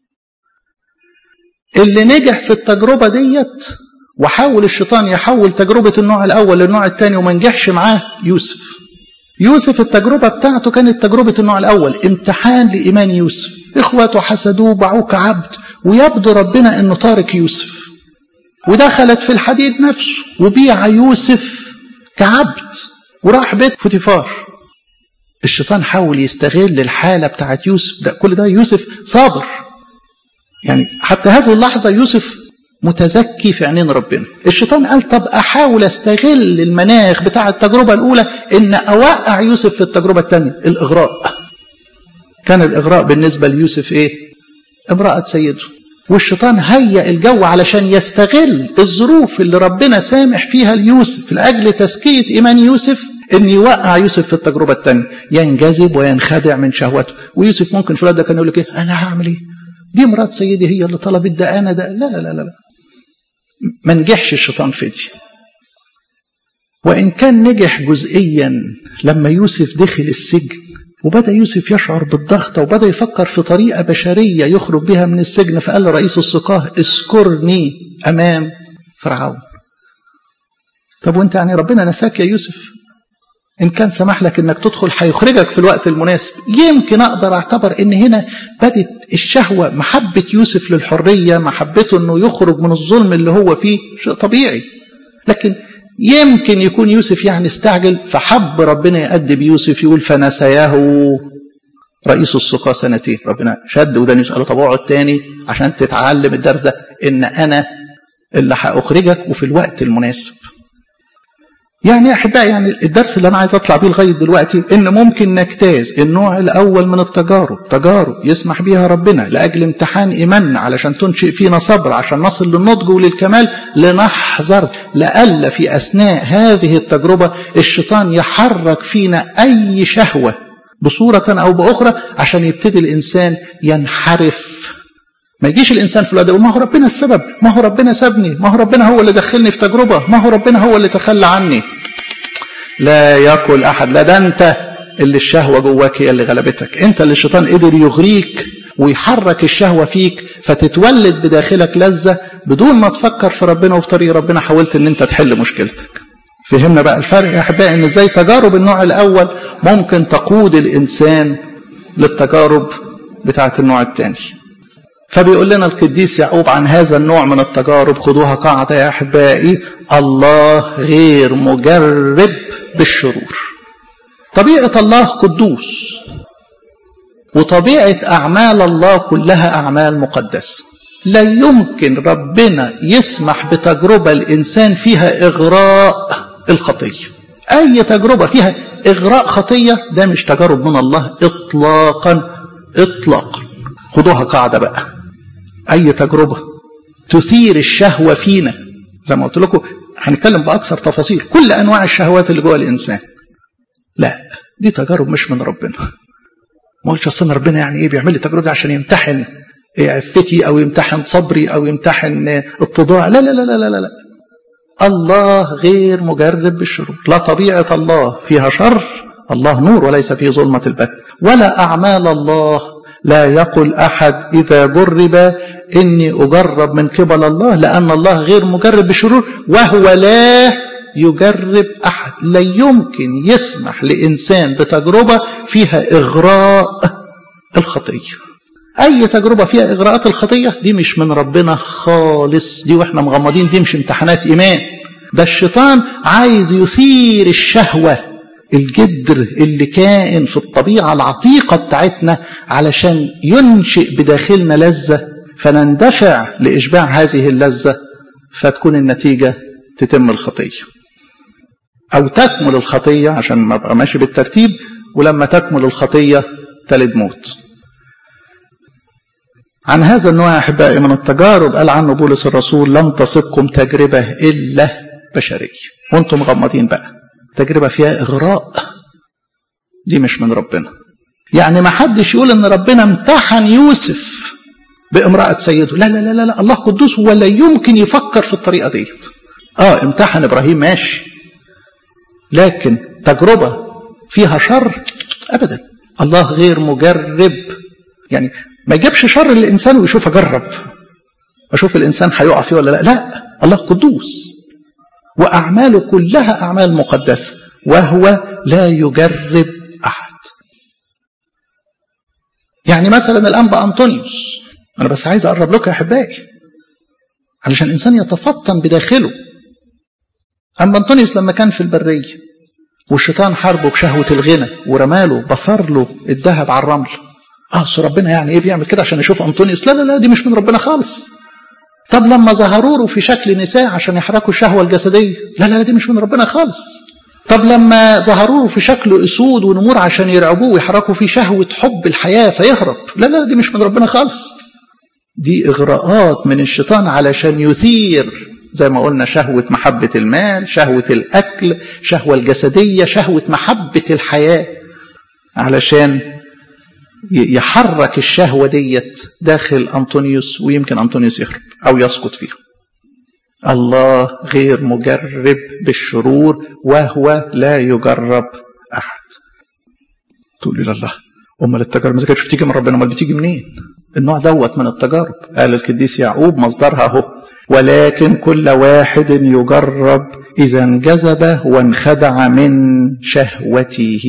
اللي نجح في التجربة ديت وحاول الشيطان يحول تجربة النوع الأول للنوع الثاني وما نجحش معاه يوسف يوسف التجربة بتاعته كانت تجربة النوع الأول امتحان لإيمان يوسف إخوته حسدوه باعوه كعبد ويبدو ربنا أنه تارك يوسف ودخلت في الحديد نفسه وبيع يوسف كعبد وراح بيت فوتيفار الشيطان حاول يستغل الحالة بتاعت يوسف ده كل ده يوسف صابر يعني حتى هذه اللحظة يوسف متزكي في عينين ربنا الشيطان قال طب أحاول أستغل المناخ بتاع التجربة الأولى إن أوقع يوسف في التجربة الثانية الإغراء كان الإغراء بالنسبة ليوسف إيه امرأة سيده والشيطان هيأ الجو علشان يستغل الظروف اللي ربنا سامح فيها ليوسف لأجل تزكية إيمان يوسف ان يوقع يوسف في التجربه الثانيه ينجذب وينخدع من شهوته ويوسف ممكن في الوقت ده كان يقول لك ايه انا هعمل ايه دي مرات سيدي هي اللي طلبت ده انا ده لا لا لا لا ما نجحش الشيطان في دي وان كان نجح جزئيا لما يوسف دخل السجن وبدا يوسف يشعر بالضغط وبدا يفكر في طريقه بشريه يخرج بها من السجن فقال لرئيس السقاه اذكرني امام فرعون طب وانت يعني ربنا نساك يا يوسف إن كان سمح لك إنك تدخل هيخرجك في الوقت المناسب يمكن أقدر أعتبر إن هنا بدت الشهوة محبة يوسف للحرية محبته إنه يخرج من الظلم اللي هو فيه شيء طبيعي لكن يمكن يكون يوسف يعني استعجل فحب ربنا يأدب يوسف يقول فنسياه رئيس السقا سنتين ربنا شد ودان يوسف قال له طب اقعد تاني عشان تتعلم الدرس ده إن أنا اللي هأخرجك وفي الوقت المناسب يعني يا احبائي يعني الدرس اللي انا عايز اطلع بيه لغايه دلوقتي ان ممكن نجتاز النوع الاول من التجارب تجارب يسمح بيها ربنا لاجل امتحان ايماننا علشان تنشئ فينا صبر عشان نصل للنضج وللكمال لنحذر لئلا في اثناء هذه التجربه الشيطان يحرك فينا اي شهوه بصوره او باخرى عشان يبتدي الانسان ينحرف ما يجيش الانسان في الوقت ما هو ربنا السبب ما هو ربنا سابني ما هو ربنا هو اللي دخلني في تجربه ما هو ربنا هو اللي تخلى عني لا يقول احد لا ده انت اللي الشهوه جواك هي اللي غلبتك انت اللي الشيطان قدر يغريك ويحرك الشهوه فيك فتتولد بداخلك لذه بدون ما تفكر في ربنا وفي طريق ربنا حاولت ان انت تحل مشكلتك فهمنا بقى الفرق يا احبائي ان ازاي تجارب النوع الاول ممكن تقود الانسان للتجارب بتاعه النوع الثاني فبيقول لنا القديس يعقوب عن هذا النوع من التجارب خدوها قاعدة يا أحبائي الله غير مجرب بالشرور طبيعة الله قدوس وطبيعة أعمال الله كلها أعمال مقدسة لا يمكن ربنا يسمح بتجربة الإنسان فيها إغراء الخطية أي تجربة فيها إغراء خطية ده مش تجارب من الله إطلاقا إطلاقا خدوها قاعدة بقى أي تجربة تثير الشهوة فينا زي ما قلت لكم هنتكلم بأكثر تفاصيل كل أنواع الشهوات اللي جوه الإنسان لا دي تجارب مش من ربنا ما قلتش أصل ربنا يعني إيه بيعمل لي تجربة عشان يمتحن عفتي أو يمتحن صبري أو يمتحن اتضاع لا لا لا لا لا لا الله غير مجرب بالشرور لا طبيعة الله فيها شر الله نور وليس فيه ظلمة البت ولا أعمال الله لا يقل أحد إذا جرب إني أجرب من قبل الله لأن الله غير مجرب بالشرور وهو لا يجرب أحد لا يمكن يسمح لإنسان بتجربة فيها إغراء الخطية أي تجربة فيها إغراءات الخطية دي مش من ربنا خالص دي وإحنا مغمضين دي مش امتحانات إيمان ده الشيطان عايز يثير الشهوة الجدر اللي كائن في الطبيعة العتيقة بتاعتنا علشان ينشئ بداخلنا لذة فنندفع لإشباع هذه اللذة فتكون النتيجة تتم الخطية أو تكمل الخطية عشان ما أبقى ماشي بالترتيب ولما تكمل الخطية تلد موت عن هذا النوع أحبائي من التجارب قال عنه بولس الرسول لم تصبكم تجربة إلا بشرية وانتم مغمضين بقى تجربة فيها إغراء دي مش من ربنا يعني ما حدش يقول ان ربنا امتحن يوسف بامرأة سيده لا لا لا لا, لا. الله قدوس ولا يمكن يفكر في الطريقة ديت اه امتحن ابراهيم ماشي لكن تجربة فيها شر ابدا الله غير مجرب يعني ما يجيبش شر للانسان ويشوف اجرب اشوف الانسان هيقع فيه ولا لا لا الله قدوس واعماله كلها اعمال مقدسه وهو لا يجرب احد يعني مثلا الانبا انطونيوس انا بس عايز اقرب لكم يا احبائي علشان الانسان يتفطن بداخله اما انطونيوس لما كان في البريه والشيطان حاربه بشهوه الغنى ورماله بثر له الذهب على الرمل اه ربنا يعني ايه بيعمل كده عشان يشوف انطونيوس لا لا لا دي مش من ربنا خالص طب لما ظهروا له في شكل نساء عشان يحركوا الشهوه الجسديه لا لا دي مش من ربنا خالص طب لما ظهروا له في شكل اسود ونمور عشان يرعبوه ويحركوا فيه شهوه حب الحياه فيهرب لا لا دي مش من ربنا خالص دي اغراءات من الشيطان علشان يثير زي ما قلنا شهوه محبه المال شهوه الاكل شهوه الجسديه شهوه محبه الحياه علشان يحرك الشهوة ديت داخل أنطونيوس ويمكن أنطونيوس يهرب أو يسقط فيها الله غير مجرب بالشرور وهو لا يجرب أحد تقول لي الله أمال التجارب ما كانتش بتيجي من ربنا أمال بتيجي منين النوع دوت من التجارب قال القديس يعقوب مصدرها اهو ولكن كل واحد يجرب إذا انجذب وانخدع من شهوته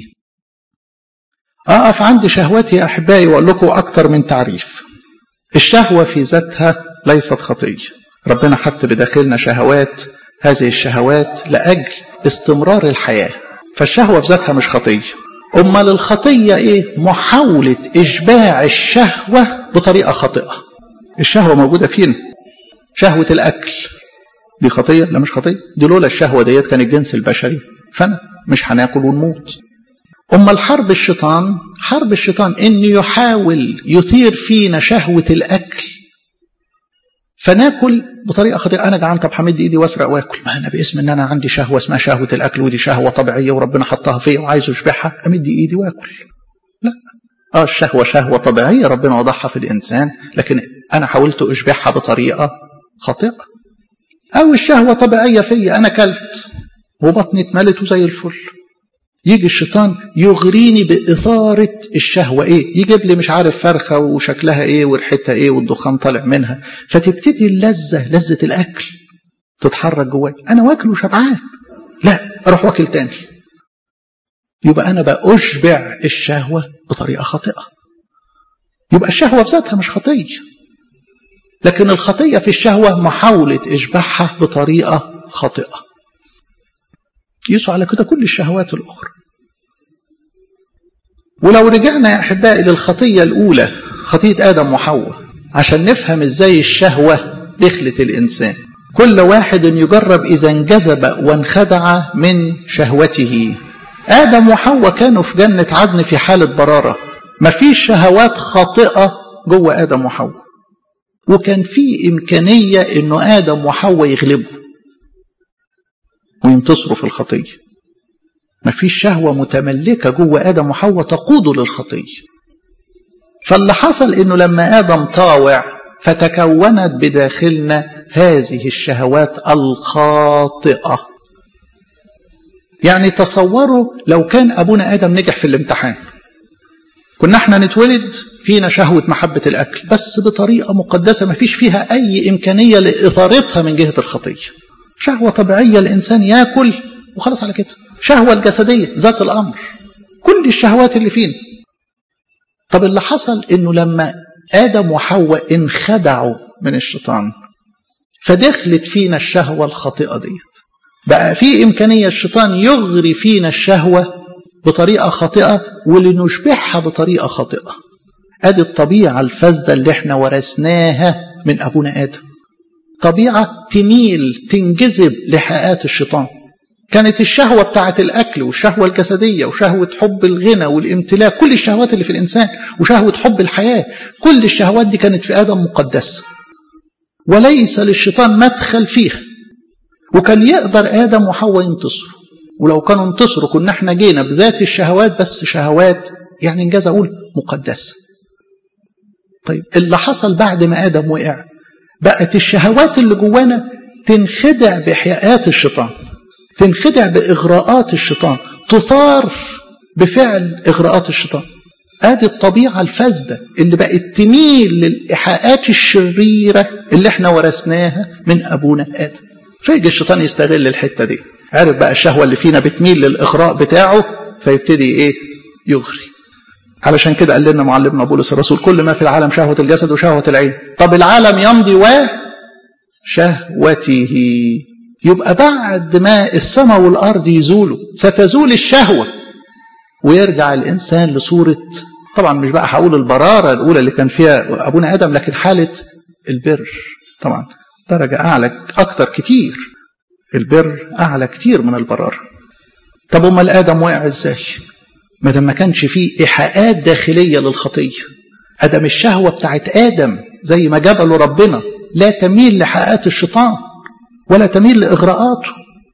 أقف عند شهوتي يا أحبائي وأقول لكم أكثر من تعريف الشهوة في ذاتها ليست خطية ربنا حط بداخلنا شهوات هذه الشهوات لأجل استمرار الحياة فالشهوة في ذاتها مش خطية أمال الخطية إيه؟ محاولة إشباع الشهوة بطريقة خاطئة الشهوة موجودة فين؟ شهوة الأكل دي خطية؟ لا مش خطية دي لولا الشهوة ديت كان الجنس البشري فأنا مش هناكل ونموت أما الحرب الشيطان حرب الشيطان إنه يحاول يثير فينا شهوة الأكل فناكل بطريقة خطيرة أنا جعان طب همد إيدي وأسرق وآكل ما أنا باسم إن أنا عندي شهوة اسمها شهوة الأكل ودي شهوة طبيعية وربنا حطها فيا وعايز أشبعها أمد إيدي وآكل لا آه الشهوة شهوة طبيعية ربنا وضعها في الإنسان لكن أنا حاولت أشبعها بطريقة خاطئة أو الشهوة طبيعية فيا أنا كلت وبطني اتملت وزي الفل يجي الشيطان يغريني بإثارة الشهوة إيه يجيب لي مش عارف فرخة وشكلها إيه وريحتها إيه والدخان طالع منها فتبتدي اللذة لذة الأكل تتحرك جواي أنا واكل وشبعان لا أروح واكل تاني يبقى أنا بأشبع الشهوة بطريقة خاطئة يبقى الشهوة بذاتها مش خطية لكن الخطية في الشهوة محاولة إشباعها بطريقة خاطئة قيسوا على كده كل الشهوات الأخرى ولو رجعنا يا أحبائي للخطية الأولى خطية آدم وحواء عشان نفهم إزاي الشهوة دخلت الإنسان كل واحد يجرب إذا انجذب وانخدع من شهوته آدم وحواء كانوا في جنة عدن في حالة برارة مفيش شهوات خاطئة جوه آدم وحواء وكان في إمكانية إنه آدم وحواء يغلبوا وينتصروا في الخطية مفيش شهوة متملكة جوه آدم وحواء تقوده للخطية فاللي حصل إنه لما آدم طاوع فتكونت بداخلنا هذه الشهوات الخاطئة يعني تصوروا لو كان أبونا آدم نجح في الامتحان كنا احنا نتولد فينا شهوة محبة الأكل بس بطريقة مقدسة ما فيش فيها أي إمكانية لإثارتها من جهة الخطية شهوة طبيعية الإنسان يأكل وخلص على كده شهوة الجسدية ذات الأمر كل الشهوات اللي فينا طب اللي حصل إنه لما آدم وحواء انخدعوا من الشيطان فدخلت فينا الشهوة الخاطئة ديت بقى في إمكانية الشيطان يغري فينا الشهوة بطريقة خاطئة ولنشبعها بطريقة خاطئة ادي الطبيعة الفاسدة اللي احنا ورثناها من أبونا آدم طبيعة تميل تنجذب لحقات الشيطان كانت الشهوة بتاعة الأكل والشهوة الجسدية وشهوة حب الغنى والامتلاك كل الشهوات اللي في الإنسان وشهوة حب الحياة كل الشهوات دي كانت في آدم مقدسة وليس للشيطان مدخل فيها وكان يقدر آدم وحواء ينتصروا ولو كانوا انتصروا كنا احنا جينا بذات الشهوات بس شهوات يعني انجاز اقول مقدسه. طيب اللي حصل بعد ما ادم وقع بقت الشهوات اللي جوانا تنخدع باحياءات الشيطان تنخدع باغراءات الشيطان تثار بفعل اغراءات الشيطان ادي الطبيعه الفاسده اللي بقت تميل للايحاءات الشريره اللي احنا ورثناها من ابونا ادم فيجي الشيطان يستغل الحته دي عرف بقى الشهوه اللي فينا بتميل للاغراء بتاعه فيبتدي ايه يغري علشان كده قال لنا معلمنا بولس الرسول كل ما في العالم شهوه الجسد وشهوه العين طب العالم يمضي و شهوته يبقى بعد ما السماء والارض يزولوا ستزول الشهوه ويرجع الانسان لصوره طبعا مش بقى هقول البراره الاولى اللي كان فيها ابونا ادم لكن حاله البر طبعا درجه اعلى اكتر كتير البر اعلى كتير من البراره طب امال ادم وقع ازاي ما دام ما كانش فيه ايحاءات داخليه للخطيه ادم الشهوه بتاعت ادم زي ما جبله ربنا لا تميل لحقات الشيطان ولا تميل لاغراءاته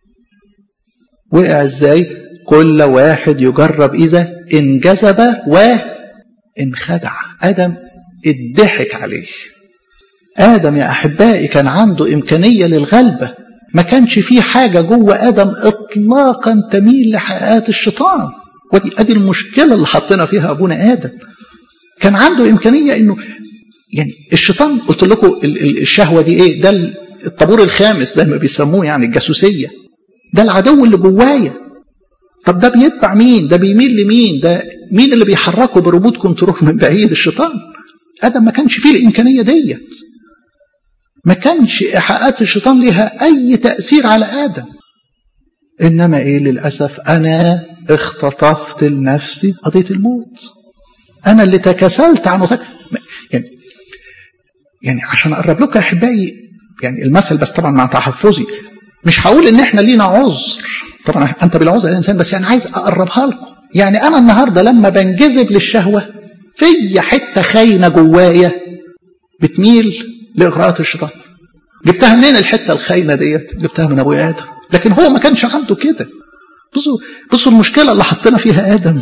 وقع ازاي كل واحد يجرب اذا انجذب وانخدع ادم اتضحك عليه ادم يا احبائي كان عنده امكانيه للغلبه ما كانش فيه حاجة جوه آدم إطلاقا تميل لحقات الشيطان ودي أدي المشكلة اللي حطينا فيها أبونا آدم كان عنده إمكانية إنه يعني الشيطان قلت لكم الشهوة دي إيه ده الطابور الخامس زي ما بيسموه يعني الجاسوسية ده العدو اللي جوايا طب ده بيتبع مين ده بيميل لمين ده مين اللي بيحركه بريموت كنترول من بعيد الشيطان آدم ما كانش فيه الإمكانية ديت ما كانش إيحاءات الشيطان لها أي تأثير على آدم إنما إيه للأسف أنا اختطفت لنفسي قضية الموت أنا اللي تكاسلت عن وصل يعني يعني عشان أقرب لكم يا أحبائي يعني المثل بس طبعا مع تحفظي مش هقول إن إحنا لينا عذر طبعا أنت بلا عذر الإنسان بس يعني عايز أقربها لكم يعني أنا النهاردة لما بنجذب للشهوة في حتة خاينة جوايا بتميل لإغراءات الشيطان جبتها منين الحتة الخاينة ديت جبتها من أبويا آدم لكن هو ما كانش عنده كده بصوا بصوا المشكلة اللي حطينا فيها آدم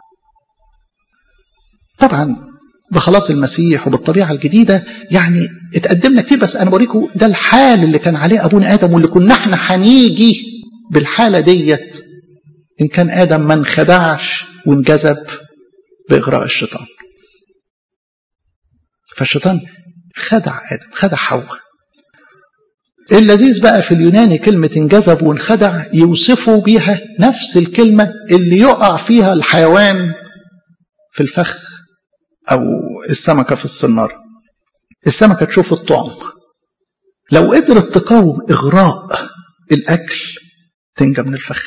طبعا بخلاص المسيح وبالطبيعة الجديدة يعني اتقدمنا كتير بس أنا بوريكم ده الحال اللي كان عليه أبونا آدم واللي كنا احنا هنيجي بالحالة ديت إن كان آدم ما انخدعش وانجذب بإغراء الشيطان فالشيطان خدع آدم خدع حواء اللذيذ بقى في اليوناني كلمة انجذب وانخدع يوصفوا بيها نفس الكلمة اللي يقع فيها الحيوان في الفخ أو السمكة في الصنارة السمكة تشوف الطعم لو قدرت تقاوم إغراء الأكل تنجى من الفخ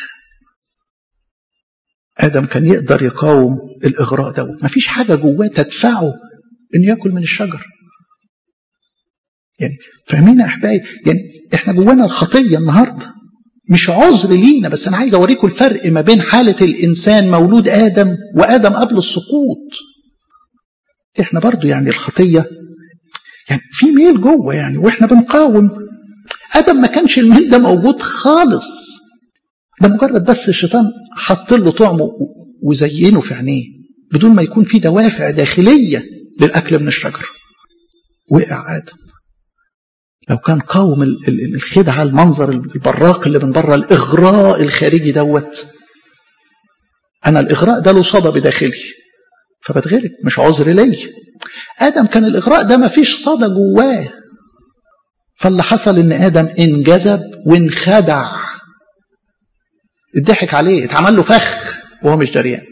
آدم كان يقدر يقاوم الإغراء دوت مفيش حاجة جواه تدفعه إنه ياكل من الشجر يعني فاهمين يا احبائي يعني احنا جوانا الخطيه النهارده مش عذر لينا بس انا عايز اوريكم الفرق ما بين حاله الانسان مولود ادم وادم قبل السقوط احنا برضو يعني الخطيه يعني في ميل جوه يعني واحنا بنقاوم ادم ما كانش الميل ده موجود خالص ده مجرد بس الشيطان حط له طعمه وزينه في عينيه بدون ما يكون في دوافع داخليه للاكل من الشجره وقع ادم لو كان قاوم الخدعه المنظر البراق اللي من بره الاغراء الخارجي دوت انا الاغراء ده له صدى بداخلي فبتغلب مش عذر ليا ادم كان الاغراء ده ما فيش صدى جواه فاللي حصل ان ادم انجذب وانخدع اتضحك عليه اتعمل له فخ وهو مش دريان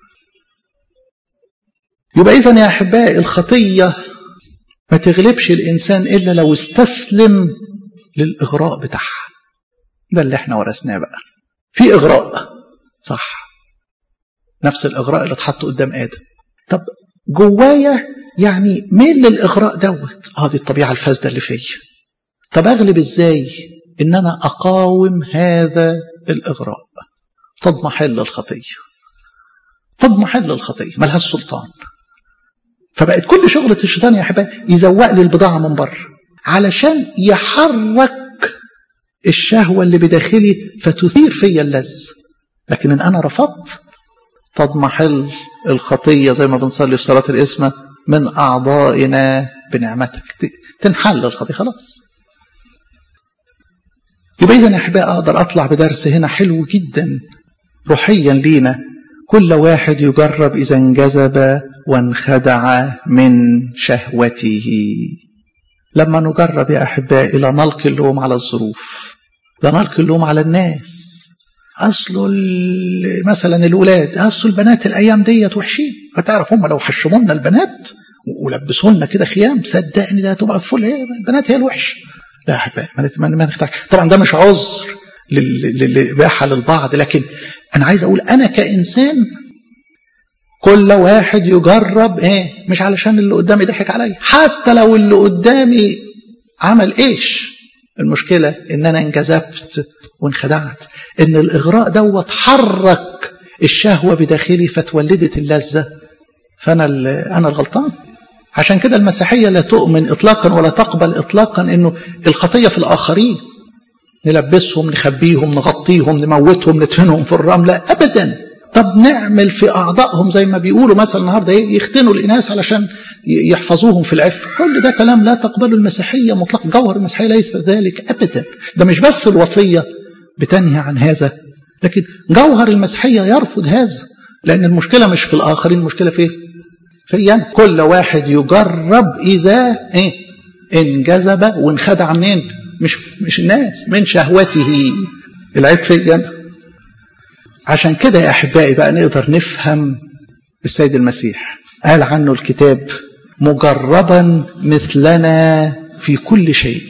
يبقى اذا يا احبائي الخطيه ما تغلبش الانسان الا لو استسلم للاغراء بتاعها ده اللي احنا ورثناه بقى في اغراء صح نفس الاغراء اللي اتحط قدام ادم طب جوايا يعني ميل للاغراء دوت اه دي الطبيعه الفاسده اللي فيا طب اغلب ازاي ان انا اقاوم هذا الاغراء تضمحل الخطيه تضمحل الخطيه ملهاش سلطان فبقت كل شغلة الشيطان يا احبائي يزوق لي البضاعة من بره علشان يحرك الشهوة اللي بداخلي فتثير فيا اللذ لكن ان انا رفضت تضمحل الخطية زي ما بنصلي في صلاة الإسمة من أعضائنا بنعمتك تنحل الخطية خلاص يبقى إذا يا أحبائي أقدر أطلع بدرس هنا حلو جدا روحيا لينا كل واحد يجرب إذا انجذب وانخدع من شهوته لما نجرب يا أحبائي لا نلقي اللوم على الظروف لا نلقي اللوم على الناس أصله مثلا الولاد أصل البنات الأيام ديت وحشين فتعرف هم لو حشمونا البنات ولبسوا لنا كده خيام صدقني ده هتبقى فل هي البنات هي الوحش لا يا أحبائي ما نختار طبعا ده مش عذر للإباحة للبعض لكن أنا عايز أقول أنا كإنسان كل واحد يجرب ايه مش علشان اللي قدامي ضحك عليا حتى لو اللي قدامي عمل ايش المشكله ان انا انجذبت وانخدعت ان الاغراء دوت حرك الشهوه بداخلي فتولدت اللذه فانا انا الغلطان عشان كده المسيحيه لا تؤمن اطلاقا ولا تقبل اطلاقا انه الخطيه في الاخرين نلبسهم نخبيهم نغطيهم نموتهم ندفنهم في الرمله ابدا طب نعمل في أعضائهم زي ما بيقولوا مثلا النهاردة إيه يختنوا الإناث علشان يحفظوهم في العفة كل ده كلام لا تقبله المسيحية مطلق جوهر المسيحية ليس ذلك أبدا ده مش بس الوصية بتنهي عن هذا لكن جوهر المسيحية يرفض هذا لأن المشكلة مش في الآخرين المشكلة في فيا كل واحد يجرب إذا إيه انجذب وانخدع منين مش مش الناس من شهوته العيب فيا عشان كده يا احبائي بقى نقدر نفهم السيد المسيح قال عنه الكتاب مجربا مثلنا في كل شيء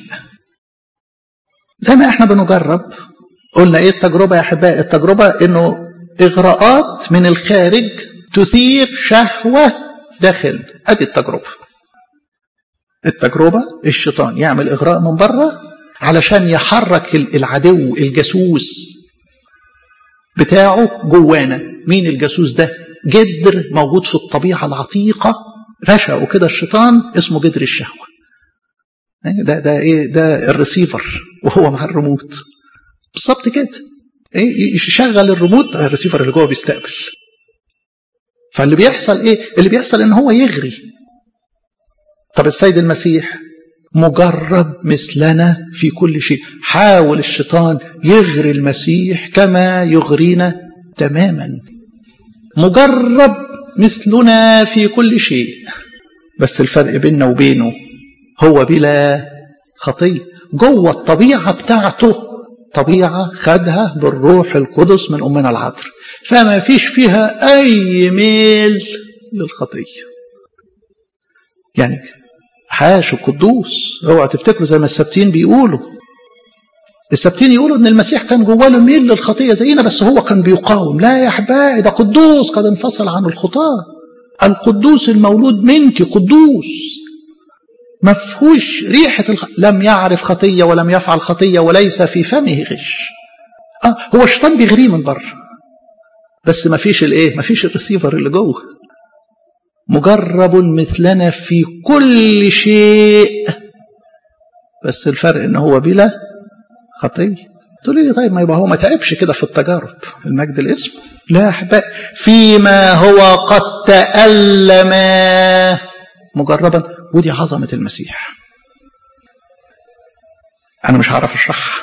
زي ما احنا بنجرب قلنا ايه التجربه يا احبائي التجربه انه اغراءات من الخارج تثير شهوه داخل ادي التجربه التجربه الشيطان يعمل اغراء من بره علشان يحرك العدو الجاسوس بتاعه جوانا مين الجاسوس ده جدر موجود في الطبيعة العتيقة رشقه كده الشيطان اسمه جدر الشهوة ده ده ايه ده الريسيفر وهو مع الريموت بالظبط كده ايه يشغل الريموت الريسيفر اللي جوه بيستقبل فاللي بيحصل ايه اللي بيحصل ان هو يغري طب السيد المسيح مجرب مثلنا في كل شيء حاول الشيطان يغري المسيح كما يغرينا تماما مجرب مثلنا في كل شيء بس الفرق بيننا وبينه هو بلا خطية جوه الطبيعة بتاعته طبيعة خدها بالروح القدس من أمنا العذراء فما فيش فيها أي ميل للخطية يعني حاش القدوس اوعى تفتكروا زي ما السبتين بيقولوا السبتين يقولوا ان المسيح كان جواه ميل للخطيه زينا بس هو كان بيقاوم لا يا احبائي ده قدوس قد انفصل عن الخطاه القدوس المولود منك قدوس ما فيهوش ريحة الخ... لم يعرف خطية ولم يفعل خطية وليس في فمه غش آه هو الشيطان بيغريه من بره بس ما فيش الايه ما فيش الريسيفر اللي جوه مجرب مثلنا في كل شيء بس الفرق ان هو بلا خطيه تقول لي طيب ما يبقى هو ما تعبش كده في التجارب المجد الاسم لا احبائي فيما هو قد تألم مجربا ودي عظمة المسيح أنا مش هعرف أشرحها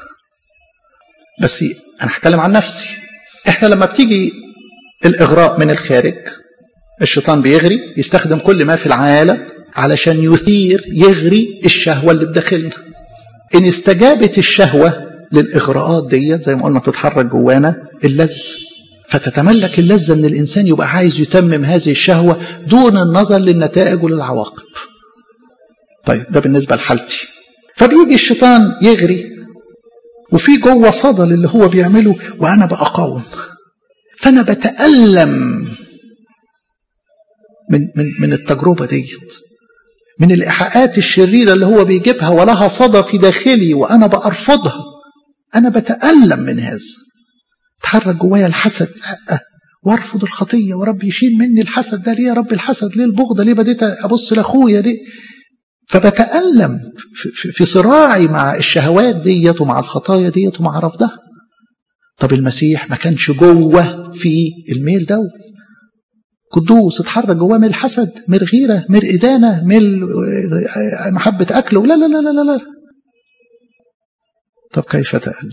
بس أنا هتكلم عن نفسي إحنا لما بتيجي الإغراء من الخارج الشيطان بيغري يستخدم كل ما في العالم علشان يثير يغري الشهوة اللي بداخلنا إن استجابت الشهوة للإغراءات ديت زي ما قلنا تتحرك جوانا اللذ فتتملك اللذة ان الانسان يبقى عايز يتمم هذه الشهوة دون النظر للنتائج وللعواقب طيب ده بالنسبة لحالتي فبيجي الشيطان يغري وفي جوه صدى اللي هو بيعمله وانا بقاوم فانا بتألم من من من التجربة ديت من الإيحاءات الشريرة اللي هو بيجيبها ولها صدى في داخلي وأنا بأرفضها أنا بتألم من هذا تحرك جوايا الحسد أه وارفض الخطية ورب يشيل مني الحسد ده ليه يا رب الحسد ليه البغضة ليه بديت أبص لأخويا ليه فبتألم في, في, في صراعي مع الشهوات ديت ومع الخطايا ديت ومع رفضها طب المسيح ما كانش جوه في الميل دوت قدوس اتحرك جواه من الحسد من الغيرة من الإدانة من محبة أكله لا لا لا لا لا طب كيف تألم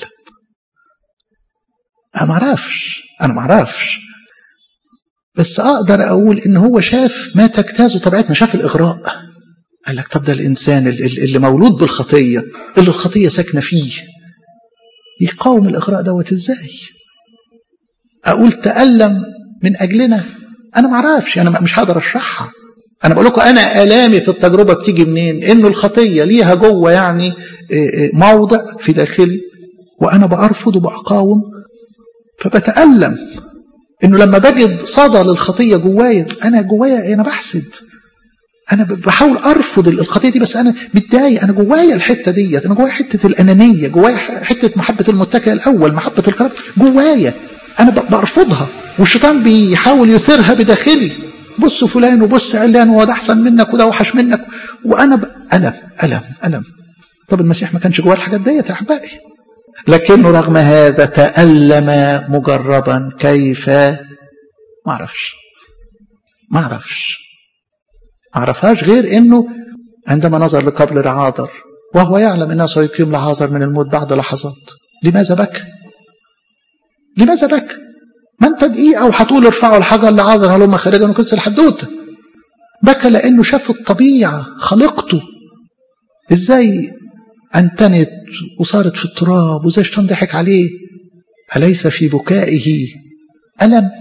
أنا معرفش أنا معرفش بس أقدر أقول إن هو شاف ما تجتازه طبيعتنا شاف الإغراء قال لك طب ده الإنسان اللي مولود بالخطية اللي الخطية ساكنة فيه يقاوم الإغراء دوت إزاي أقول تألم من أجلنا أنا معرفش أنا مش هقدر أشرحها أنا بقول لكم أنا آلامي في التجربة بتيجي منين إنه الخطية ليها جوه يعني موضع في داخلي وأنا بأرفض وبقاوم فبتألم انه لما بجد صدى للخطيه جوايا انا جوايا انا بحسد انا بحاول ارفض الخطيه دي بس انا متضايق انا جوايا الحته ديت انا جوايا حته الانانيه جوايا حته محبه المتكئ الاول محبه الكرم جوايا انا برفضها والشيطان بيحاول يثيرها بداخلي بص فلان وبص علان وده احسن منك وده اوحش منك وانا ب... الم الم الم طب المسيح ما كانش جواه الحاجات ديت يا احبائي لكنه رغم هذا تألم مجربا كيف ما اعرفش ما اعرفش ما اعرفهاش غير انه عندما نظر لقبر لعاذر وهو يعلم انه سيقيم لعاذر من الموت بعد لحظات لماذا بكى لماذا بكى ما انت دقيقه وهتقول ارفعوا الحجر لعاذر هلم خارجا وكنس الحدوته بكى لانه شاف الطبيعه خلقته ازاي أنتنت وصارت في التراب وزي الشيطان ضحك عليه أليس في بكائه ألم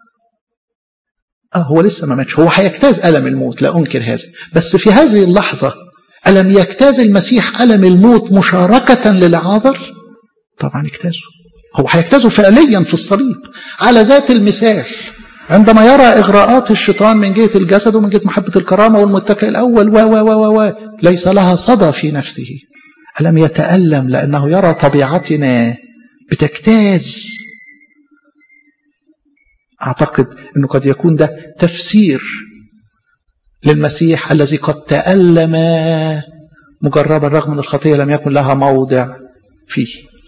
آه هو لسه ما ماتش هو هيجتاز ألم الموت لا أنكر هذا بس في هذه اللحظة ألم يجتاز المسيح ألم الموت مشاركة للعاذر طبعا اجتازه هو هيجتازه فعليا في الصليب على ذات المثال عندما يرى إغراءات الشيطان من جهة الجسد ومن جهة محبة الكرامة والمتكئ الأول و و و و ليس لها صدى في نفسه ألم يتألم لأنه يرى طبيعتنا بتجتاز أعتقد أنه قد يكون ده تفسير للمسيح الذي قد تألم مجربا رغم أن الخطية لم يكن لها موضع فيه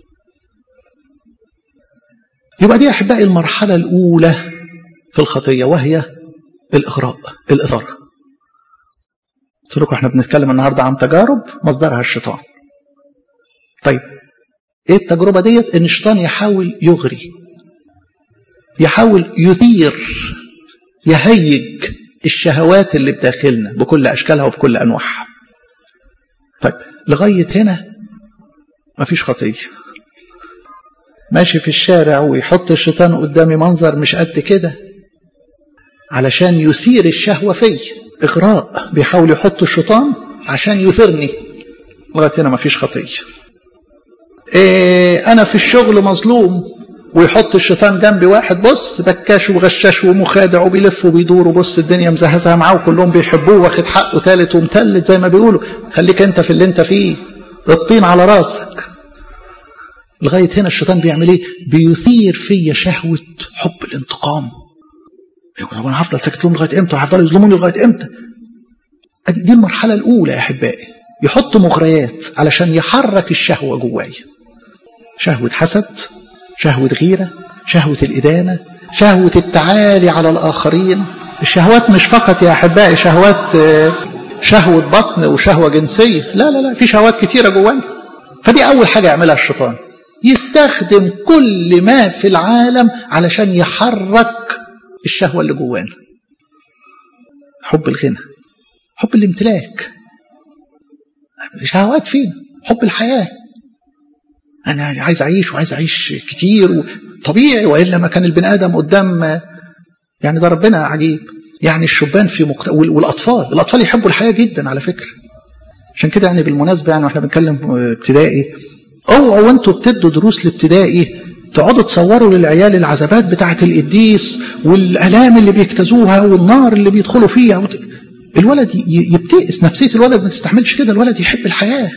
يبقى دي أحبائي المرحلة الأولى في الخطية وهي الإغراء الإثارة قلت لكم احنا بنتكلم النهارده عن تجارب مصدرها الشيطان طيب ايه التجربة ديت ان الشيطان يحاول يغري يحاول يثير يهيج الشهوات اللي بداخلنا بكل اشكالها وبكل انواعها طيب لغاية هنا مفيش خطية ماشي في الشارع ويحط الشيطان قدامي منظر مش قد كده علشان يثير الشهوة في إغراء بيحاول يحط الشيطان عشان يثيرني لغاية هنا مفيش خطية إيه أنا في الشغل مظلوم ويحط الشيطان جنبي واحد بص بكاش وغشاش ومخادع وبيلف وبيدور وبص الدنيا مزهزها معاه وكلهم بيحبوه واخد حقه تالت ومتلت زي ما بيقولوا خليك انت في اللي انت فيه الطين على راسك لغاية هنا الشيطان بيعمل ايه بيثير فيا شهوة حب الانتقام يقول انا هفضل ساكت لهم لغاية امتى وهفضلوا يظلموني لغاية امتى دي المرحلة الأولى يا أحبائي يحط مغريات علشان يحرك الشهوة جوايا شهوة حسد شهوة غيرة شهوة الإدانة شهوة التعالي على الآخرين الشهوات مش فقط يا أحبائي شهوات شهوة بطن وشهوة جنسية لا لا لا في شهوات كتيرة جوانا فدي أول حاجة يعملها الشيطان يستخدم كل ما في العالم علشان يحرك الشهوة اللي جوانا حب الغنى حب الامتلاك شهوات فينا حب الحياة أنا عايز أعيش وعايز أعيش كتير طبيعي وإلا ما كان البني آدم قدام يعني ده ربنا عجيب يعني الشبان في مقت... والأطفال الأطفال يحبوا الحياة جدا على فكرة عشان كده يعني بالمناسبة يعني واحنا بنتكلم ابتدائي اوعوا وانتوا بتدوا دروس الابتدائي تقعدوا تصوروا للعيال العذابات بتاعة القديس والآلام اللي بيجتازوها والنار اللي بيدخلوا فيها وت... الولد يبتئس نفسية الولد ما تستحملش كده الولد يحب الحياة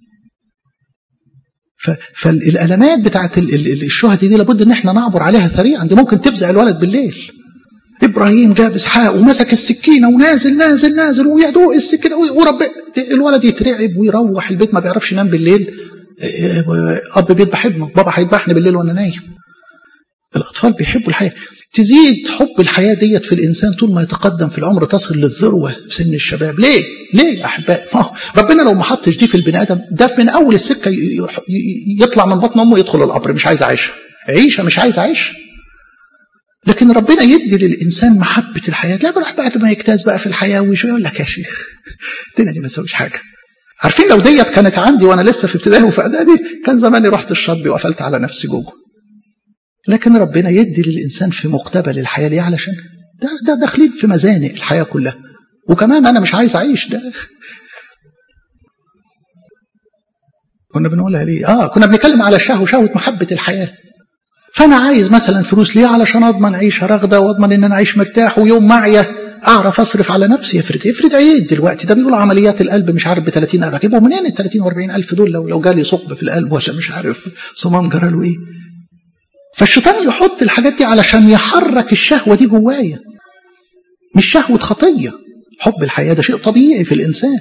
فالألمات بتاعت الشهداء دي لابد ان احنا نعبر عليها سريعا دي ممكن تفزع الولد بالليل ابراهيم جاب اسحاق ومسك السكينه ونازل نازل نازل ويدوق السكينه ورب الولد يترعب ويروح البيت ما بيعرفش ينام بالليل اب بيذبح ابنه بابا هيذبحني بالليل وانا نايم الاطفال بيحبوا الحياه تزيد حب الحياه ديت في الانسان طول ما يتقدم في العمر تصل للذروه في سن الشباب ليه ليه يا احبائي ربنا لو ما حطش دي في البني ادم ده من اول السكه يطلع من بطن امه يدخل القبر مش عايز اعيشها عيشه مش عايز اعيشها لكن ربنا يدي للانسان محبه الحياه لا بروح بعد ما يجتاز بقى في الحياه ويشوف يقول لك يا شيخ الدنيا دي ما تسويش حاجه عارفين لو ديت كانت عندي وانا لسه في ابتدائي وفي اعدادي كان زماني رحت الشطبي وقفلت على نفسي جوجو لكن ربنا يدي للانسان في مقتبل الحياه ليه علشان ده ده داخلين في مزانق الحياه كلها وكمان انا مش عايز اعيش ده كنا بنقولها ليه اه كنا بنتكلم على الشهوه شهوه محبه الحياه فانا عايز مثلا فلوس ليه علشان اضمن عيشه رغده واضمن ان انا اعيش مرتاح ويوم معيا اعرف اصرف على نفسي افرض افرض عيد دلوقتي ده بيقولوا عمليات القلب مش عارف ب 30000 اجيبهم منين ال 30 و40 الف دول لو لو جالي ثقب في القلب ولا مش عارف صمام جرى له ايه فالشيطان يحط الحاجات دي علشان يحرك الشهوه دي جوايا مش شهوه خطيه حب الحياه ده شيء طبيعي في الانسان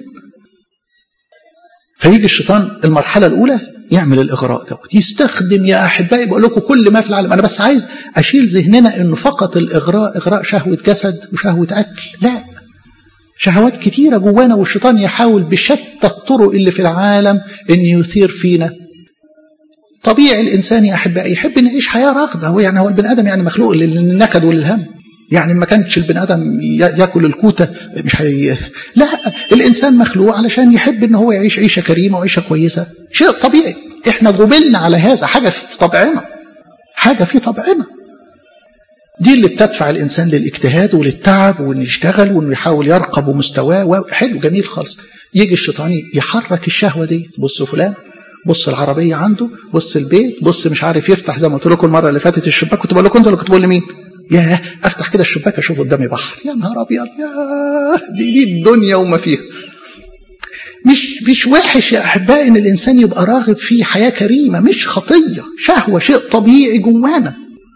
فيجي الشيطان المرحله الاولى يعمل الاغراء دوت يستخدم يا احبائي بقول لكم كل ما في العالم انا بس عايز اشيل ذهننا انه فقط الاغراء اغراء شهوه جسد وشهوه اكل لا شهوات كتيرة جوانا والشيطان يحاول بشتى الطرق اللي في العالم ان يثير فينا طبيعي الانسان يا احبائي يحب ان يعيش حياه راغده هو يعني هو البني ادم يعني مخلوق للنكد وللهم يعني ما كانش البني ادم ياكل الكوته مش هي لا الانسان مخلوق علشان يحب ان هو يعيش عيشه كريمه وعيشه كويسه شيء طبيعي احنا جبلنا على هذا حاجه في طبعنا حاجه في طبعنا دي اللي بتدفع الانسان للاجتهاد وللتعب وانه يشتغل وانه يحاول يرقب مستواه حلو جميل خالص يجي الشيطان يحرك الشهوه دي بص فلان بص العربيه عنده بص البيت بص مش عارف يفتح زي ما قلت لكم المره اللي فاتت الشباك كنت بقول لكم انت ولا كنت بقول لمين؟ ياه افتح كده الشباك اشوف قدامي بحر يا نهار ابيض يا دي دي الدنيا وما فيها مش مش وحش يا احبائي ان الانسان يبقى راغب في حياه كريمه مش خطيه شهوه شيء طبيعي جوانا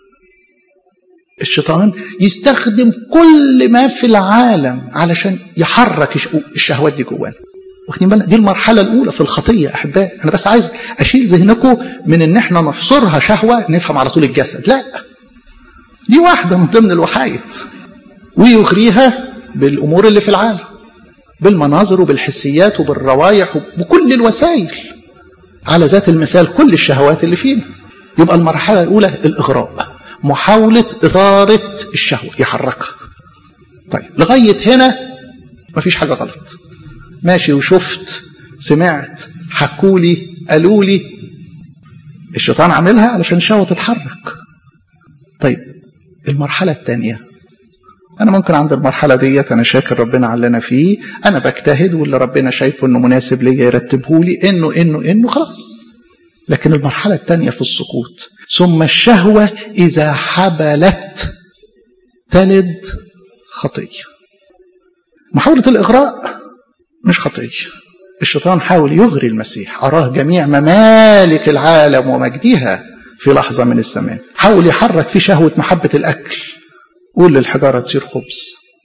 الشيطان يستخدم كل ما في العالم علشان يحرك الشهوات دي جوانا واخدين بالنا دي المرحله الاولى في الخطيه احبائي انا بس عايز اشيل ذهنكم من ان احنا نحصرها شهوه نفهم على طول الجسد لا دي واحده من ضمن الوحايد ويغريها بالامور اللي في العالم بالمناظر وبالحسيات وبالروائح وبكل الوسائل على ذات المثال كل الشهوات اللي فينا يبقى المرحله الاولى الاغراء محاوله اثاره الشهوه يحركها طيب لغايه هنا مفيش حاجه غلط ماشي وشفت سمعت حكولي قالوا لي الشيطان عاملها علشان الشهوه تتحرك طيب المرحله الثانيه انا ممكن عند المرحله ديت انا شاكر ربنا على اللي انا فيه انا بجتهد واللي ربنا شايفه انه مناسب ليا يرتبه لي انه انه انه خلاص لكن المرحلة الثانية في السقوط ثم الشهوة إذا حبلت تلد خطية محاولة الإغراء مش خطية الشيطان حاول يغري المسيح أراه جميع ممالك العالم ومجدها في لحظة من الزمان حاول يحرك في شهوة محبة الأكل قول للحجارة تصير خبز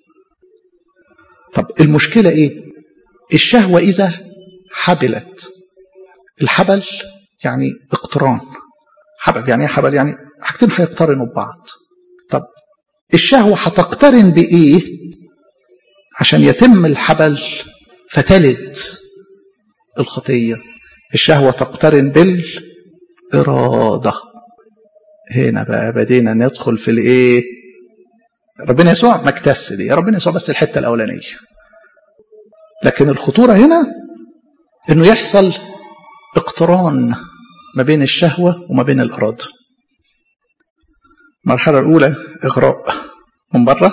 طب المشكلة إيه الشهوة إذا حبلت الحبل يعني اقتران حبل يعني ايه حبل يعني حاجتين هيقترنوا ببعض طب الشهوة هتقترن بإيه عشان يتم الحبل فتلد الخطية الشهوة تقترن بالإرادة هنا بقى بدينا ندخل في الإيه ربنا يسوع ما اكتس دي ربنا يسوع بس الحتة الأولانية لكن الخطورة هنا إنه يحصل اقتران ما بين الشهوة وما بين الإرادة المرحلة الأولى إغراء من بره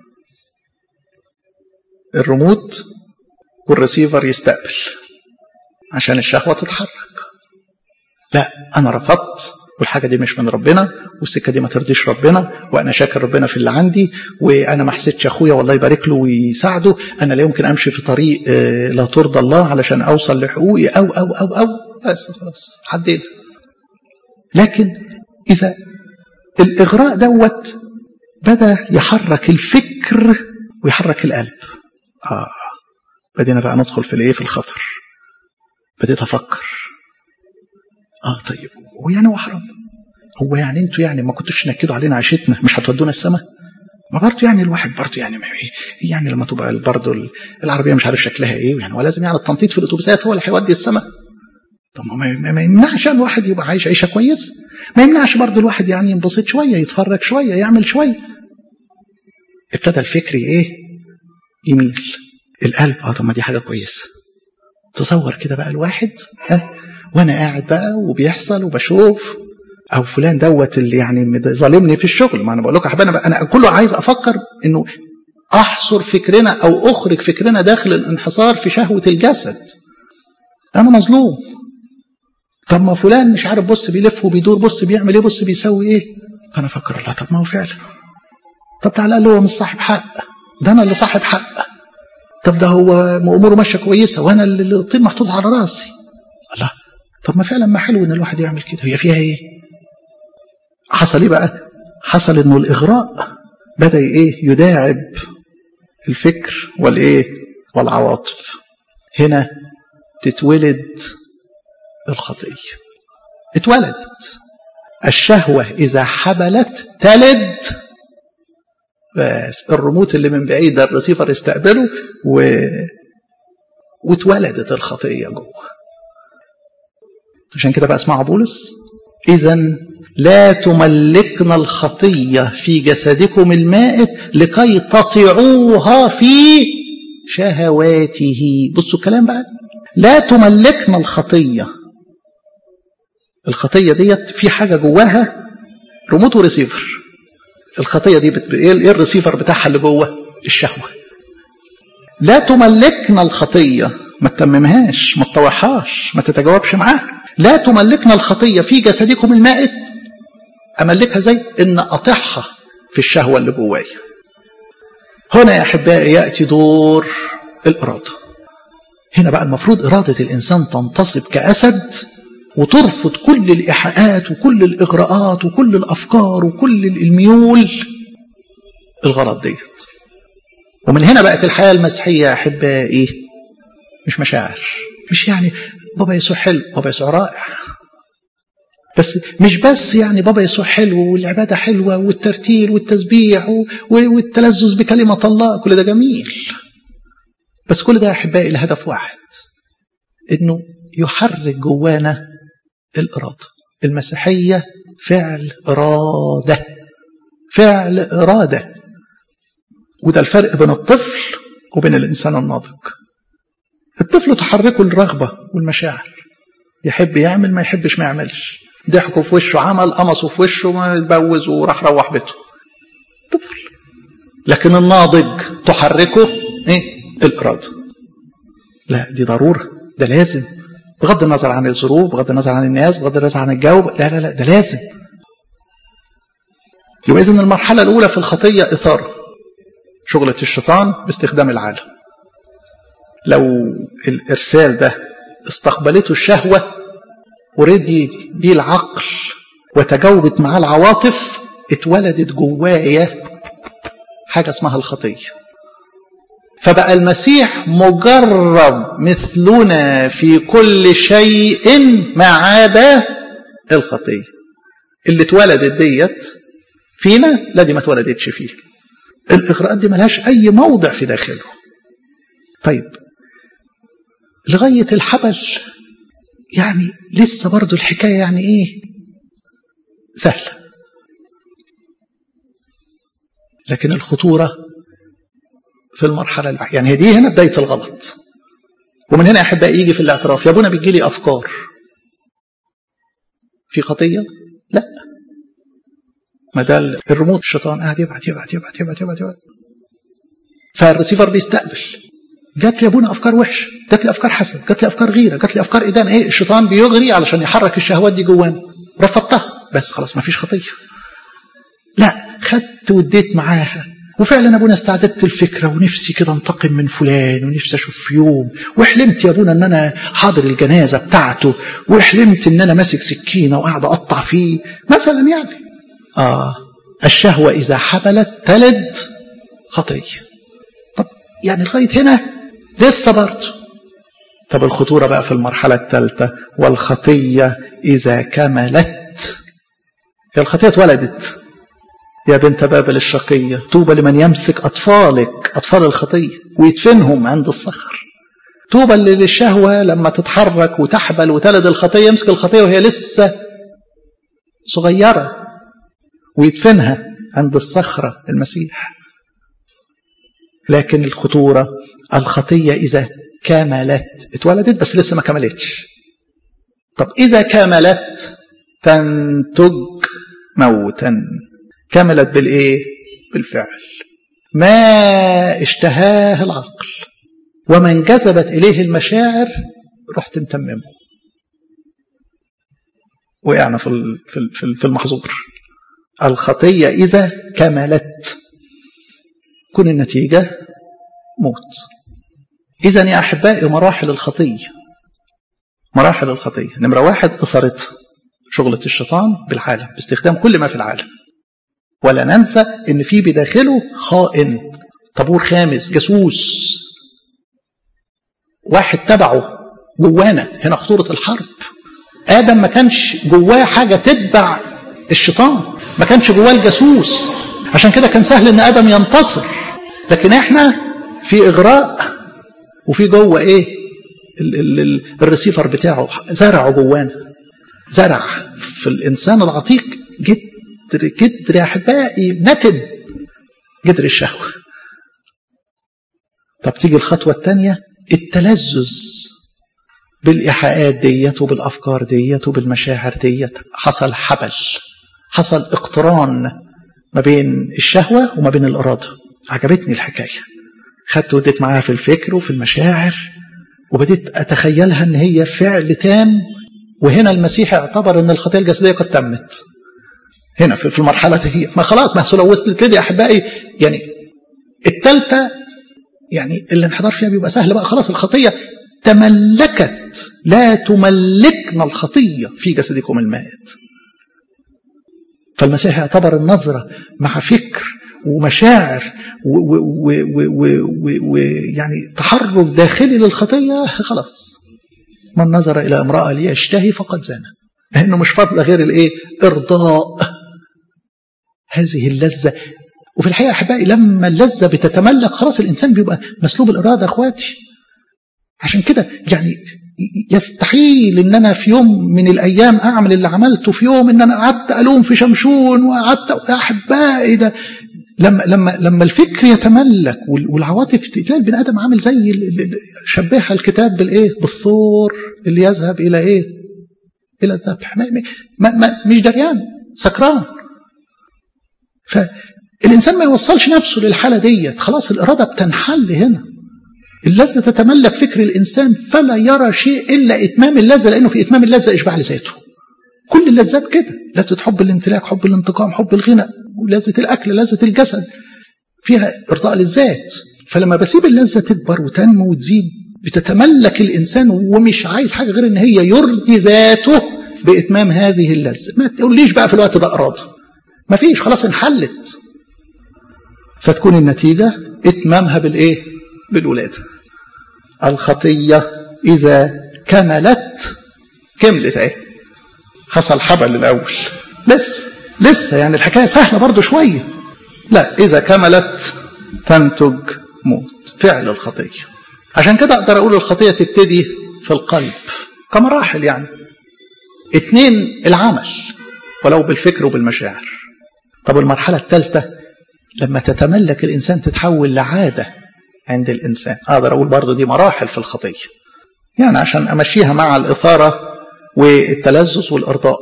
الريموت والريسيفر يستقبل عشان الشهوة تتحرك لا أنا رفضت والحاجة دي مش من ربنا والسكة دي ما ترضيش ربنا وأنا شاكر ربنا في اللي عندي وأنا ما حسيتش أخويا والله يبارك له ويساعده أنا لا يمكن أمشي في طريق لا ترضى الله علشان أوصل لحقوقي أو أو أو أو بس خلاص عدينا لكن إذا الإغراء دوت بدأ يحرك الفكر ويحرك القلب آه بدينا بقى ندخل في الإيه في الخطر بديت أفكر آه طيب هو يعني هو حرام هو يعني انتوا يعني ما كنتوش تنكدوا علينا عيشتنا مش هتودونا السماء ما برضه يعني الواحد برضه يعني ما يعني لما تبقى برضه العربيه مش عارف شكلها ايه يعني ولازم يعني التنطيط في الاتوبيسات هو اللي هيودي السماء طب ما, ما يمنعش ان الواحد يبقى عايش عيشه كويس ما يمنعش برضه الواحد يعني ينبسط شويه يتفرج شويه يعمل شويه ابتدى الفكر ايه يميل القلب اه طب ما دي حاجه كويسه تصور كده بقى الواحد ها وانا قاعد بقى وبيحصل وبشوف او فلان دوت اللي يعني ظالمني في الشغل ما انا بقول لكم انا انا كله عايز افكر انه احصر فكرنا او اخرج فكرنا داخل الانحصار في شهوه الجسد انا مظلوم طب ما فلان مش عارف بص بيلف وبيدور بص بيعمل ايه بص بيسوي ايه فانا افكر الله طب ما هو فعلا طب تعالى قال هو مش صاحب حق ده انا اللي صاحب حق طب ده هو اموره ماشيه كويسه وانا اللي الطين محطوط على راسي الله طب ما فعلا ما حلو ان الواحد يعمل كده هي فيها ايه حصل ايه بقى حصل انه الاغراء بدا ايه يداعب الفكر والايه والعواطف هنا تتولد الخطيه اتولدت الشهوه اذا حبلت تلد بس الريموت اللي من بعيد ده الريسيفر استقبله و... واتولدت الخطيه جوه عشان كده بقى اسمعوا بولس اذا لا تملكنا الخطيه في جسدكم المائت لكي تطيعوها في شهواته بصوا الكلام بقى لا تملكنا الخطيه الخطيه ديت في حاجه جواها ريموت وريسيفر الخطيه دي بت... ايه الريسيفر بتاعها اللي جوه الشهوه لا تملكنا الخطيه ما تتممهاش ما تطوعهاش ما تتجاوبش معاها لا تملكنا الخطيه في جسدكم المائت املكها زي ان اطيعها في الشهوه اللي جوايا هنا يا احبائي ياتي دور الاراده هنا بقى المفروض اراده الانسان تنتصب كاسد وترفض كل الإيحاءات وكل الإغراءات وكل الأفكار وكل الميول الغلط ديت ومن هنا بقت الحياة المسيحية يا أحبائي مش مشاعر مش يعني بابا يسوع حلو بابا يسوع رائع بس مش بس يعني بابا يسوع حلو والعبادة حلوة والترتيل والتسبيح والتلذذ بكلمة الله كل ده جميل بس كل ده يا أحبائي لهدف واحد إنه يحرك جوانا الإرادة المسيحية فعل إرادة فعل إرادة وده الفرق بين الطفل وبين الإنسان الناضج الطفل تحركه الرغبة والمشاعر يحب يعمل ما يحبش ما يعملش ضحكوا في وشه عمل قمصوا في وشه ما يتبوز وراح روح بيته طفل لكن الناضج تحركه ايه الإرادة لا دي ضرورة ده لازم بغض النظر عن الظروف بغض النظر عن الناس بغض النظر عن الجو لا لا لا ده لازم يبقى إذن المرحلة الأولى في الخطية إثارة شغلة الشيطان باستخدام العالم لو الإرسال ده استقبلته الشهوة ورضي بيه العقل وتجاوبت معاه العواطف اتولدت جوايا حاجة اسمها الخطية فبقى المسيح مجرب مثلنا في كل شيء ما عدا الخطية اللي اتولدت ديت فينا لا دي ما اتولدتش فيه الإغراءات دي ملهاش أي موضع في داخله طيب لغاية الحبل يعني لسه برضو الحكاية يعني إيه سهلة لكن الخطورة في المرحلة اللي يعني دي هنا بداية الغلط ومن هنا أحب يجي في الاعتراف يا ابونا بيجي لي أفكار في خطية لا ما ده الريموت الشيطان قاعد يبعت يبعت يبعت يبعت يبعت يبعت فالريسيفر بيستقبل جات لي ابونا افكار وحشه جات لي افكار حسد جات لي افكار غيره جات لي افكار ادانه ايه الشيطان بيغري علشان يحرك الشهوات دي جوانا رفضتها بس خلاص ما فيش خطيه لا خدت واديت معاها وفعلا ابونا استعذبت الفكره ونفسي كده انتقم من فلان ونفسي اشوف في يوم وحلمت يا ابونا ان انا حاضر الجنازه بتاعته وحلمت ان انا ماسك سكينه وقاعد اقطع فيه مثلا يعني اه الشهوه اذا حبلت تلد خطيه طب يعني لغايه هنا لسه برضه طب الخطوره بقى في المرحله الثالثه والخطيه اذا كملت هي الخطيه اتولدت يا بنت بابل الشقية طوبى لمن يمسك أطفالك أطفال الخطية ويدفنهم عند الصخر طوبى للشهوة لما تتحرك وتحبل وتلد الخطية يمسك الخطية وهي لسه صغيرة ويدفنها عند الصخرة المسيح لكن الخطورة الخطية إذا كملت اتولدت بس لسه ما كملتش طب إذا كملت تنتج موتا كملت بالايه بالفعل ما اشتهاه العقل وما انجذبت اليه المشاعر رحت متممه وقعنا في في المحظور الخطيه اذا كملت كن النتيجه موت اذا يا احبائي مراحل الخطيه مراحل الخطيه نمره واحد اثارتها شغله الشيطان بالعالم باستخدام كل ما في العالم ولا ننسى ان في بداخله خائن طابور خامس جاسوس واحد تبعه جوانا هنا خطورة الحرب آدم ما كانش جواه حاجة تتبع الشيطان ما كانش جواه الجاسوس عشان كده كان سهل ان آدم ينتصر لكن احنا في إغراء وفي جوه ايه ال ال ال الريسيفر بتاعه زرعه جوانا زرع في الإنسان العتيق جدا جدر جدر يا احبائي نتن جدر الشهوه طب تيجي الخطوه الثانيه التلذذ بالايحاءات ديت وبالافكار ديت وبالمشاعر ديت حصل حبل حصل اقتران ما بين الشهوه وما بين الاراده عجبتني الحكايه خدت وديت معاها في الفكر وفي المشاعر وبديت اتخيلها ان هي فعل تام وهنا المسيح اعتبر ان الخطيه الجسديه قد تمت هنا في المرحلة دي ما خلاص ما لو وصلت كده يا أحبائي يعني الثالثة يعني الانحدار فيها بيبقى سهل بقى خلاص الخطية تملكت لا تملكنا الخطية في جسدكم المائت فالمسيح يعتبر النظرة مع فكر ومشاعر ويعني تحرك داخلي للخطية خلاص من نظر إلى امرأة ليشتهي فقد زنى لأنه مش فاضلة غير الإيه إرضاء هذه اللذة وفي الحقيقة أحبائي لما اللذة بتتملك خلاص الإنسان بيبقى مسلوب الإرادة أخواتي عشان كده يعني يستحيل ان انا في يوم من الايام اعمل اللي عملته في يوم ان انا قعدت الوم في شمشون وقعدت احبائي ده لما لما لما الفكر يتملك والعواطف تلاقي البني ادم عامل زي شبهها الكتاب بالايه؟ بالثور اللي يذهب الى ايه؟ الى الذبح ما ما ما مش دريان سكران فالإنسان ما يوصلش نفسه للحالة ديت خلاص الإرادة بتنحل هنا اللذة تتملك فكر الإنسان فلا يرى شيء إلا إتمام اللذة لأنه في إتمام اللذة إشباع لذاته كل اللذات كده لذة حب الامتلاك حب الانتقام حب الغنى ولذة الأكل لذة الجسد فيها إرضاء للذات فلما بسيب اللذة تكبر وتنمو وتزيد بتتملك الإنسان ومش عايز حاجة غير إن هي يرضي ذاته بإتمام هذه اللذة ما تقوليش بقى في الوقت ده إرادة ما فيش خلاص انحلت فتكون النتيجة إتمامها بالإيه بالولادة الخطية إذا كملت كملت اهي حصل حبل الأول لسه لسه يعني الحكاية سهلة برضو شوية لا إذا كملت تنتج موت فعل الخطية عشان كده أقدر أقول الخطية تبتدي في القلب كمراحل يعني اتنين العمل ولو بالفكر وبالمشاعر طب المرحلة الثالثة لما تتملك الإنسان تتحول لعادة عند الإنسان أقدر أقول برضو دي مراحل في الخطية يعني عشان أمشيها مع الإثارة والتلذذ والإرضاء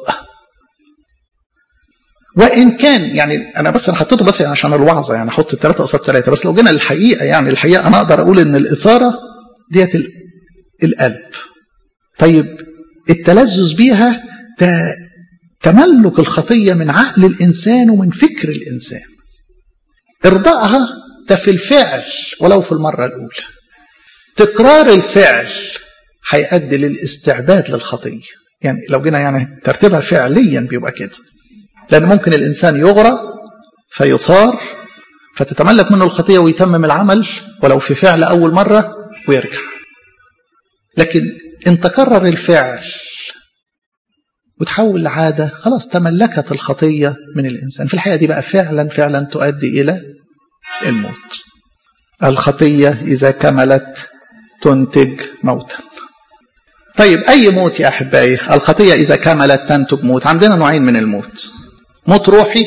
وإن كان يعني أنا بس أنا حطيته بس يعني عشان الوعظة يعني أحط الثلاثة قصاد ثلاثة بس لو جينا للحقيقة يعني الحقيقة أنا أقدر أقول إن الإثارة ديت القلب طيب التلذذ بيها ده تملك الخطية من عقل الإنسان ومن فكر الإنسان إرضائها ده في الفعل ولو في المرة الأولى تكرار الفعل هيؤدي للاستعباد للخطية يعني لو جينا يعني ترتيبها فعليا بيبقى كده لأن ممكن الإنسان يغرى فيثار فتتملك منه الخطية ويتمم العمل ولو في فعل أول مرة ويرجع لكن إن تكرر الفعل وتحول لعادة خلاص تملكت الخطية من الإنسان في الحقيقة دي بقى فعلا فعلا تؤدي إلى الموت الخطية إذا كملت تنتج موتا طيب أي موت يا أحبائي الخطية إذا كملت تنتج موت عندنا نوعين من الموت موت روحي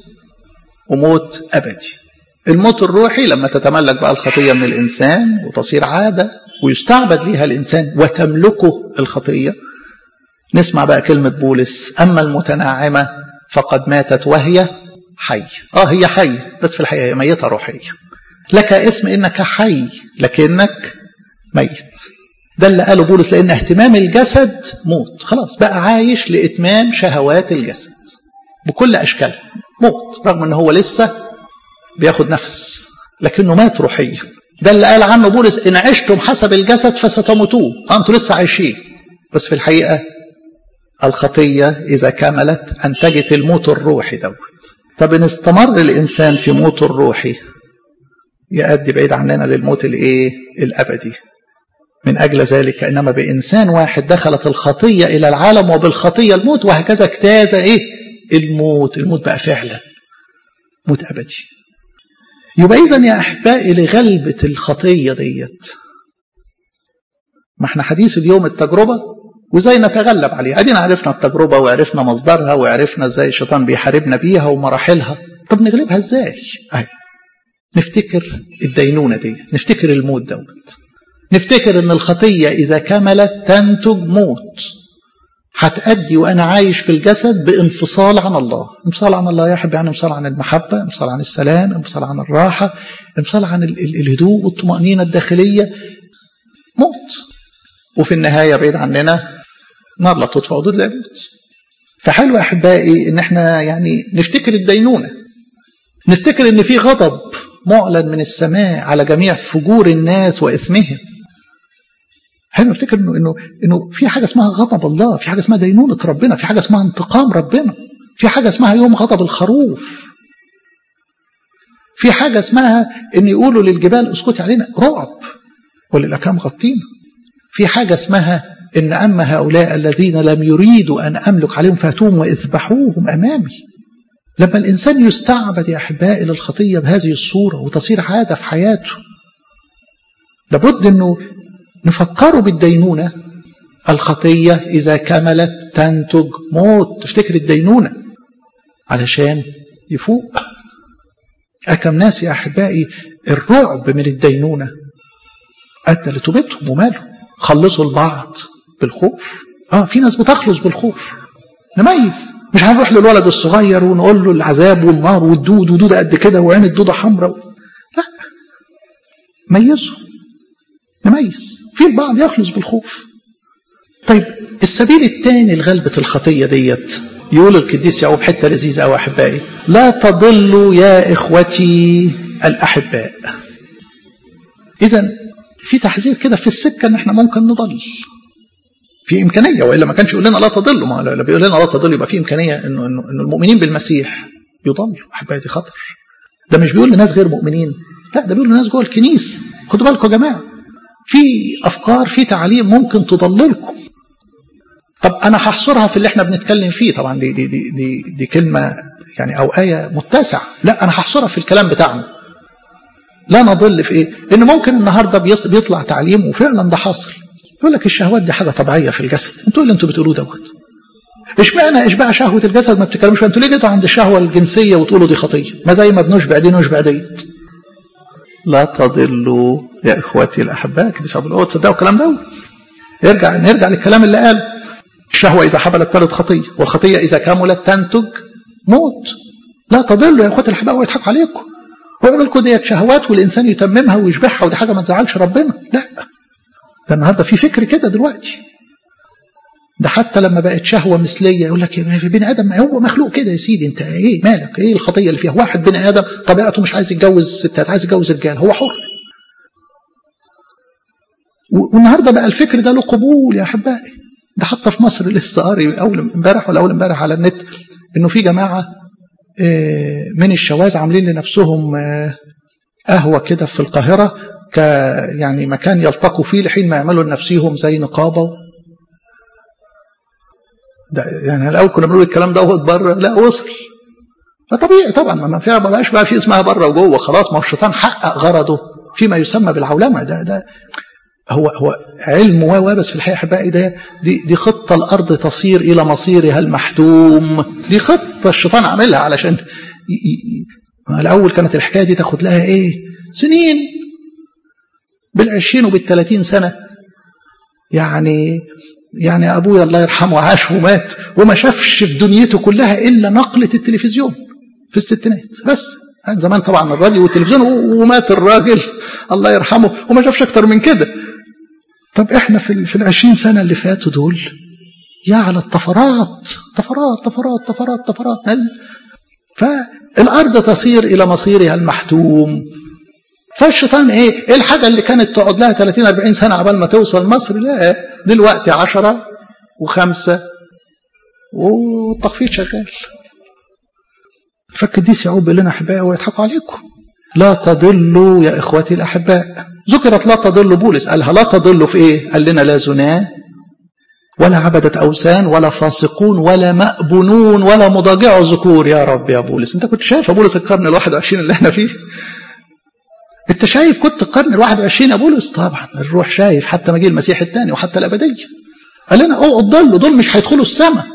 وموت أبدي الموت الروحي لما تتملك بقى الخطية من الإنسان وتصير عادة ويستعبد ليها الإنسان وتملكه الخطية نسمع بقى كلمة بولس أما المتناعمة فقد ماتت وهي حي آه هي حي بس في الحقيقة هي ميتة روحية لك اسم إنك حي لكنك ميت ده اللي قاله بولس لأن اهتمام الجسد موت خلاص بقى عايش لإتمام شهوات الجسد بكل أشكالها موت رغم أن هو لسه بياخد نفس لكنه مات روحيا ده اللي قال عنه بولس إن عشتم حسب الجسد فستموتون أنتم لسه عايشين بس في الحقيقة الخطية إذا كملت أنتجت الموت الروحي دوت طب إن استمر الإنسان في موت الروحي يؤدي بعيد عننا للموت الإيه الأبدي من أجل ذلك إنما بإنسان واحد دخلت الخطية إلى العالم وبالخطية الموت وهكذا اجتاز إيه الموت الموت بقى فعلا موت أبدي يبقى إذا يا أحبائي لغلبة الخطية ديت ما احنا حديث اليوم التجربة وازاي نتغلب عليها ادينا عرفنا التجربة وعرفنا مصدرها وعرفنا ازاي الشيطان بيحاربنا بيها ومراحلها طب نغلبها ازاي اهي نفتكر الدينونة دي نفتكر الموت دوت نفتكر ان الخطية اذا كملت تنتج موت هتأدي وانا عايش في الجسد بانفصال عن الله انفصال عن الله يا حبيبي يعني انفصال عن المحبة انفصال عن السلام انفصال عن الراحة انفصال عن الهدوء والطمأنينة الداخلية موت وفي النهاية بعيد عننا نار لا تطفأ ضد لا يموت فحلو أحبائي إن احنا يعني نفتكر الدينونة نفتكر إن في غضب معلن من السماء على جميع فجور الناس وإثمهم حلو نفتكر إنه إنه إنه في حاجة اسمها غضب الله في حاجة اسمها دينونة ربنا في حاجة اسمها انتقام ربنا في حاجة اسمها يوم غضب الخروف في حاجة اسمها إن يقولوا للجبال اسكتي علينا رعب وللأكام غطينا في حاجة اسمها إن أما هؤلاء الذين لم يريدوا أن أملك عليهم فاتوهم وإذبحوهم أمامي لما الإنسان يستعبد يا أحبائي للخطية بهذه الصورة وتصير عادة في حياته لابد أنه نفكروا بالدينونة الخطية إذا كملت تنتج موت تفتكر الدينونة علشان يفوق أكم ناس يا أحبائي الرعب من الدينونة أدى لتوبتهم وماله خلصوا البعض بالخوف اه في ناس بتخلص بالخوف نميز مش هنروح للولد الصغير ونقول له العذاب والنار والدود ودودة قد كده وعين الدودة حمراء لا ميزه نميز في البعض يخلص بالخوف طيب السبيل الثاني لغلبة الخطية ديت يقول القديس يعقوب حتة لذيذة أو أحبائي لا تضلوا يا إخوتي الأحباء إذا في تحذير كده في السكة إن إحنا ممكن نضل في إمكانية وإلا ما كانش يقول لنا لا تضلوا ما لو بيقول لنا لا تضلوا يبقى في إمكانية إنه إنه إنه المؤمنين بالمسيح يضلوا أحبائي دي خطر ده مش بيقول لناس غير مؤمنين لا ده بيقول لناس جوه الكنيسة خدوا بالكم يا جماعة في أفكار في تعاليم ممكن تضللكم طب أنا هحصرها في اللي احنا بنتكلم فيه طبعا دي دي دي دي, دي كلمة يعني أو آية متسعة لا أنا هحصرها في الكلام بتاعنا لا نضل في إيه؟ إن ممكن النهاردة بيطلع تعليم وفعلا ده حاصل يقول لك الشهوات دي حاجة طبيعية في الجسد انتوا اللي انتوا بتقولوه دوت اشمعنى اشباع شهوة الجسد ما بتتكلموش انتوا ليه جيتوا عند الشهوة الجنسية وتقولوا دي خطية ما زي ما بنشبع دي نشبع ديت لا تضلوا يا اخواتي الاحباء كده شعب الأوت تصدقوا الكلام دوت يرجع نرجع للكلام اللي قال الشهوة إذا حبلت تلد خطية والخطية إذا كملت تنتج موت لا تضلوا يا اخواتي الاحباء ويضحك عليكم ويقول لكم ديت شهوات والانسان يتممها ويشبعها ودي حاجه ما تزعلش ربنا لا ده النهارده في فكر كده دلوقتي ده حتى لما بقت شهوة مثلية يقول لك ما في بني آدم ما هو مخلوق كده يا سيدي أنت إيه مالك إيه الخطية اللي فيها واحد بني آدم طبيعته مش عايز يتجوز ستات عايز يتجوز رجال هو حر والنهارده بقى الفكر ده له قبول يا أحبائي ده حتى في مصر لسه قاري أول امبارح ولا أول امبارح على النت إنه في جماعة من الشواذ عاملين لنفسهم قهوة كده في القاهرة ك يعني مكان يلتقوا فيه لحين ما يعملوا لنفسهم زي نقابة ده يعني الاول كنا بنقول الكلام دوت بره لا وصل فطبيعي طبعا ما فيها ما بقاش بقى في اسمها بره وجوه خلاص ما هو الشيطان حقق غرضه فيما يسمى بالعولمه ده ده هو هو علم و بس في الحقيقه احبائي ده دي دي خطه الارض تصير الى مصيرها المحتوم دي خطه الشيطان عاملها علشان ي ي الاول كانت الحكايه دي تاخد لها ايه سنين بالعشرين وبالثلاثين سنه يعني يعني ابويا الله يرحمه عاش ومات وما شافش في دنيته كلها الا نقله التلفزيون في الستينات بس يعني زمان طبعا الراديو والتلفزيون ومات الراجل الله يرحمه وما شافش اكتر من كده طب احنا في في العشرين سنه اللي فاتوا دول يا على الطفرات طفرات طفرات طفرات طفرات فالارض تصير الى مصيرها المحتوم فالشيطان ايه؟ ايه الحاجه اللي كانت تقعد لها 30 40 سنه عبال ما توصل مصر؟ لا دلوقتي 10 وخمسة والتخفيض شغال. فالقديس يعقوب بيقول لنا احبائي ويضحكوا عليكم. لا تضلوا يا اخوتي الاحباء. ذكرت لا تضلوا بولس قالها لا تضلوا في ايه؟ قال لنا لا زنا ولا عبدة أوثان ولا فاسقون ولا مأبونون ولا مضاجع ذكور يا رب يا بولس أنت كنت شايف يا بولس القرن الواحد وعشرين اللي احنا فيه انت شايف كنت القرن الواحد وعشرين يا بولس طبعا الروح شايف حتى مجيء المسيح الثاني وحتى الابديه قال لنا اوعوا تضلوا دول مش هيدخلوا السماء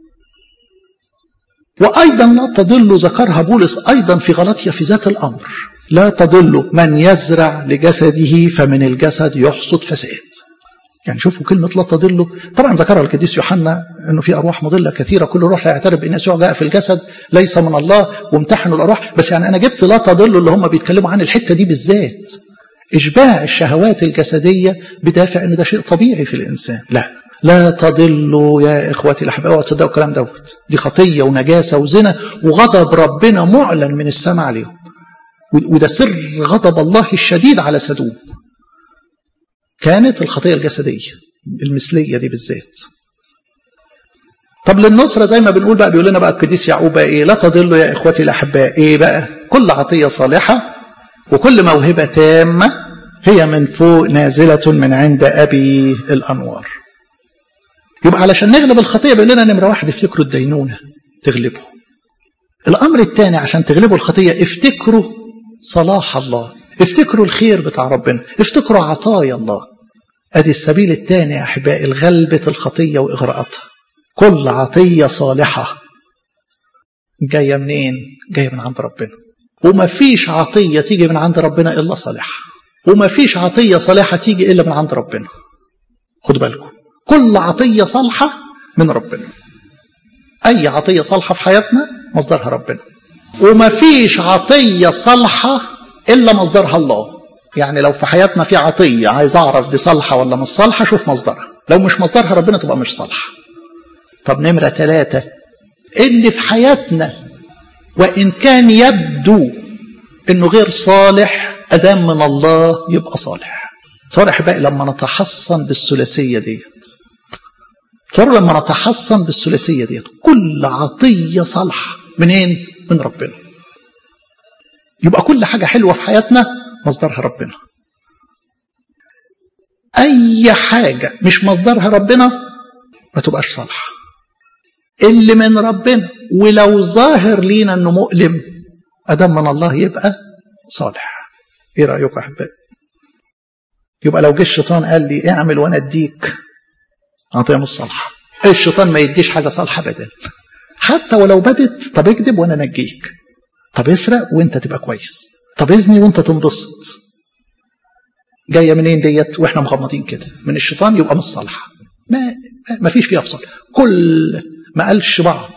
وايضا لا تضلوا ذكرها بولس ايضا في غلطيا في ذات الامر لا تضلوا من يزرع لجسده فمن الجسد يحصد فساد يعني شوفوا كلمة لا تضلوا طبعا ذكرها القديس يوحنا انه في ارواح مضلة كثيرة كل روح لا يعترف بان يسوع جاء في الجسد ليس من الله وامتحنوا الارواح بس يعني انا جبت لا تضلوا اللي هم بيتكلموا عن الحتة دي بالذات اشباع الشهوات الجسدية بدافع ان ده شيء طبيعي في الانسان لا لا تضلوا يا اخواتي الاحباء اوعوا تصدقوا الكلام دوت دي خطية ونجاسة وزنا وغضب ربنا معلن من السماء عليهم وده سر غضب الله الشديد على سدوم كانت الخطية الجسدية المثلية دي بالذات طب للنصرة زي ما بنقول بقى بيقول لنا بقى القديس يعقوب بقى ايه لا تضلوا يا اخوتي الاحباء ايه بقى كل عطية صالحة وكل موهبة تامة هي من فوق نازلة من عند أبي الأنوار يبقى علشان نغلب الخطية بيقول لنا نمرة واحد افتكروا الدينونة تغلبه الأمر الثاني عشان تغلبوا الخطية افتكروا صلاح الله افتكروا الخير بتاع ربنا افتكروا عطايا الله ادي السبيل الثاني يا احبائي الغلبة الخطية واغراءاتها كل عطية صالحة جاية منين جاية من عند ربنا وما فيش عطية تيجي من عند ربنا إلا صالحة وما فيش عطية صالحة تيجي إلا من عند ربنا خدوا بالكم كل عطية صالحة من ربنا أي عطية صالحة في حياتنا مصدرها ربنا وما فيش عطية صالحة إلا مصدرها الله يعني لو في حياتنا في عطية عايز أعرف دي صالحة ولا مش صالحة شوف مصدرها لو مش مصدرها ربنا تبقى مش صالحة طب نمرة ثلاثة اللي في حياتنا وإن كان يبدو إنه غير صالح أدام من الله يبقى صالح صالح بقى لما نتحصن بالثلاثية ديت صاروا لما نتحصن بالثلاثية ديت كل عطية صالحة منين؟ من ربنا يبقى كل حاجة حلوة في حياتنا مصدرها ربنا أي حاجة مش مصدرها ربنا ما تبقاش صالحة اللي من ربنا ولو ظاهر لينا انه مؤلم ادم من الله يبقى صالح ايه رايكم يا احبائي يبقى لو جه الشيطان قال لي اعمل وانا اديك عطيه مش صالحه الشيطان ما يديش حاجه صالحه ابدا حتى ولو بدت طب اكذب وانا انجيك طب اسرق وانت تبقى كويس طب اذني وانت تنبسط جايه منين ديت واحنا مغمضين كده من الشيطان يبقى مش صالحه ما ما فيش فيها فصل كل ما قالش بعض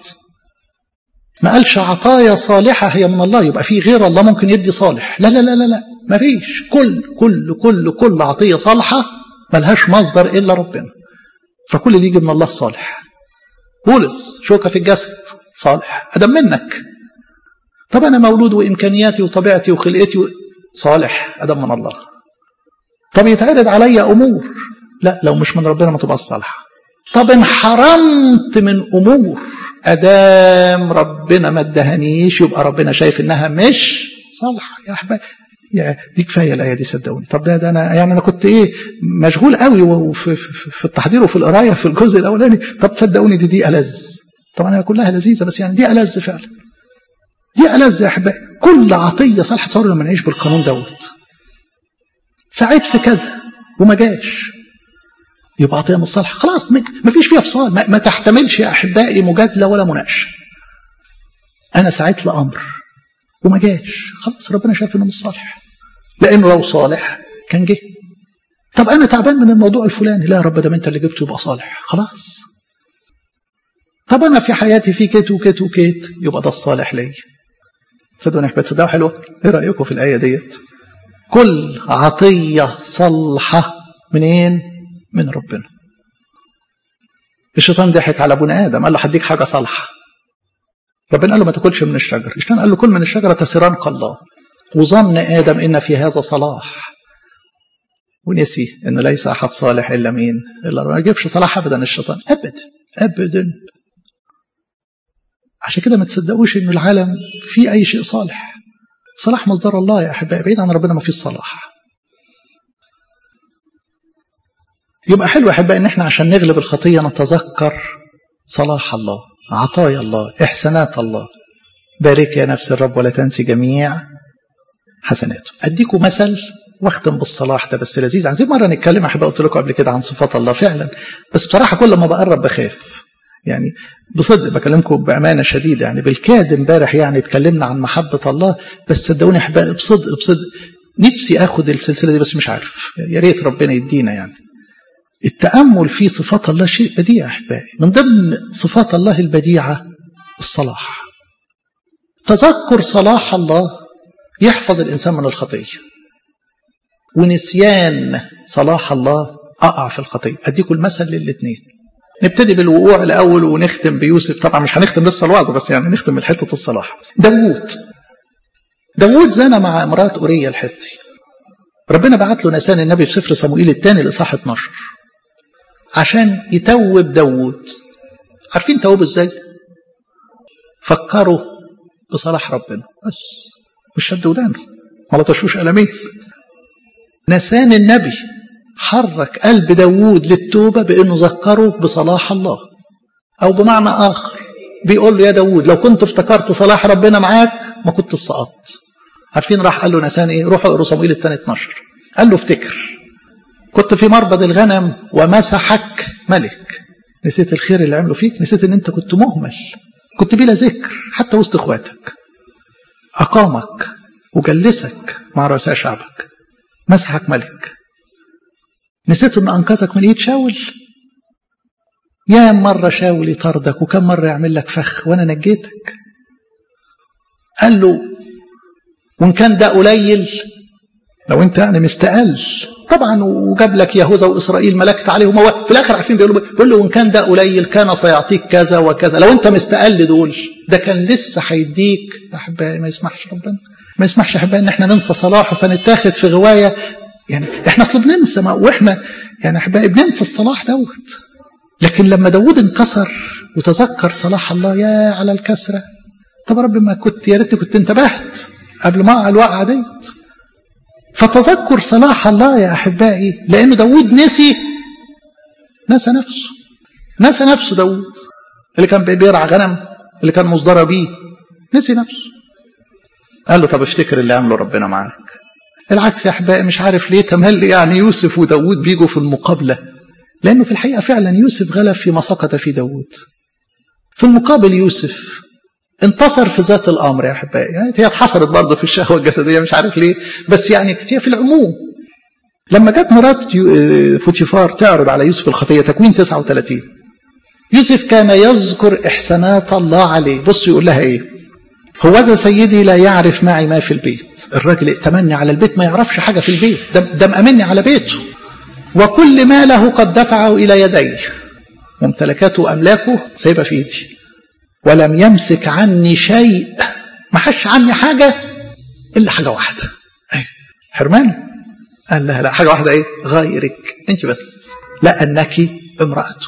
ما قالش عطايا صالحة هي من الله يبقى في غير الله ممكن يدي صالح لا لا لا لا لا ما فيش كل كل كل كل عطية صالحة ملهاش مصدر إلا ربنا فكل اللي يجي من الله صالح بولس شوكة في الجسد صالح أدم منك طب أنا مولود وإمكانياتي وطبيعتي وخلقتي و... صالح أدم من الله طب يتعرض علي أمور لا لو مش من ربنا ما تبقى صالحة طب انحرمت من أمور أدام ربنا ما ادهنيش يبقى ربنا شايف إنها مش صالحة يا أحبابي يا دي كفايه الايه دي صدقوني طب ده, ده انا يعني انا كنت ايه مشغول قوي وفي في, في التحضير وفي القرايه في الجزء الاولاني طب صدقوني دي دي ألذ طبعا هي كلها لذيذه بس يعني دي ألذ فعلا دي ألذ يا احبائي كل عطيه صالحه تصور لما نعيش بالقانون دوت سعيت في كذا وما جاش يبقى عطيه مش صالحه خلاص ما فيش فيها فصال ما, ما تحتملش يا احبائي مجادله ولا مناقشه انا سعيت لامر وما جاش خلاص ربنا شاف انه مش صالح لانه لو صالح كان جه طب انا تعبان من الموضوع الفلاني لا يا رب ده انت اللي جبته يبقى صالح خلاص طب انا في حياتي في كيت وكيت وكيت يبقى ده الصالح ليا تصدقوا احباب تصدقوا حلوه ايه رايكم في الايه ديت كل عطيه صالحه منين من ربنا الشيطان ضحك على ابونا ادم قال له هديك حاجه صالحه ربنا قال له ما تاكلش من الشجر الشيطان قال له كل من الشجره تسيران كالله وظن ادم ان في هذا صلاح ونسي ان ليس احد صالح الا مين الا ما يجيبش صلاح ابدا الشيطان ابدا ابدا عشان كده ما تصدقوش ان العالم فيه اي شيء صالح صلاح مصدر الله يا احبائي بعيد عن ربنا ما فيش صلاح يبقى حلو يا احبائي ان احنا عشان نغلب الخطيه نتذكر صلاح الله عطايا الله احسانات الله بارك يا نفس الرب ولا تنسي جميع حسناته اديكم مثل واختم بالصلاح ده بس لذيذ عايزين مره نتكلم احبائي قلت لكم قبل كده عن صفات الله فعلا بس بصراحه كل ما بقرب بخاف يعني بصدق بكلمكم بامانه شديده يعني بالكاد امبارح يعني اتكلمنا عن محبه الله بس صدقوني احبائي بصدق بصدق نفسي اخد السلسله دي بس مش عارف يا ريت ربنا يدينا يعني التأمل في صفات الله شيء بديع أحبائي من ضمن صفات الله البديعة الصلاح تذكر صلاح الله يحفظ الإنسان من الخطية ونسيان صلاح الله أقع في الخطية أديكم المثل للاثنين نبتدي بالوقوع الأول ونختم بيوسف طبعا مش هنختم لسه الوعظة بس يعني نختم من حتة الصلاح داوود داوود زنى مع امرأة أورية الحثي ربنا بعت له نسان النبي في سفر صموئيل الثاني لإصحاح 12 عشان يتوب داوود عارفين توبوا ازاي فكروا بصلاح ربنا بس مش شد ودان ما لطشوش قلمين نسان النبي حرك قلب داوود للتوبة بأنه ذكره بصلاح الله أو بمعنى آخر بيقول له يا داوود لو كنت افتكرت صلاح ربنا معاك ما كنت سقطت عارفين راح قال له نسان ايه روحوا اقروا صموئيل الثاني 12 قال له افتكر كنت في مربد الغنم ومسحك ملك نسيت الخير اللي عمله فيك نسيت ان انت كنت مهمل كنت بلا ذكر حتى وسط اخواتك اقامك وجلسك مع رؤساء شعبك مسحك ملك نسيت ان انقذك من ايد شاول يا مرة شاول يطردك وكم مرة يعمل لك فخ وانا نجيتك قال له وان كان ده قليل لو انت يعني مستقل طبعا وجاب لك يهوذا واسرائيل ملكت عليهم في الاخر عارفين بيقولوا بيقول له وان كان ده قليل كان سيعطيك كذا وكذا لو انت مستقل دول ده كان لسه هيديك احبائي ما يسمحش ربنا ما يسمحش احبائي ان احنا ننسى صلاحه فنتاخد في غوايه يعني احنا اصل بننسى واحنا يعني احبائي بننسى الصلاح دوت لكن لما داود انكسر وتذكر صلاح الله يا على الكسره طب رب ما كنت يا ريتني كنت انتبهت قبل ما اقع الوقعه ديت فتذكر صلاح الله يا احبائي لانه داود نسي نسى نفسه نسى نفسه داود اللي كان بيرعى غنم اللي كان مصدر بيه نسي نفسه قال له طب افتكر اللي عمله ربنا معاك العكس يا احبائي مش عارف ليه تملي يعني يوسف وداود بيجوا في المقابله لانه في الحقيقه فعلا يوسف غلب فيما سقط في داود في المقابل يوسف انتصر في ذات الامر يا احبائي يعني هي اتحصرت برضه في الشهوه الجسديه مش عارف ليه بس يعني هي في العموم لما جت مرات فوتيفار تعرض على يوسف الخطيه تكوين 39 يوسف كان يذكر احسانات الله عليه بص يقول لها ايه هوذا سيدي لا يعرف معي ما في البيت الراجل ائتمني على البيت ما يعرفش حاجه في البيت ده, ده مأمني على بيته وكل ما له قد دفعه الى يدي ممتلكاته واملاكه سايبها في ايدي ولم يمسك عني شيء ما حش عني حاجة إلا حاجة واحدة أيه. حرمان قال لها لا حاجة واحدة إيه غيرك أنت بس لأنك امرأته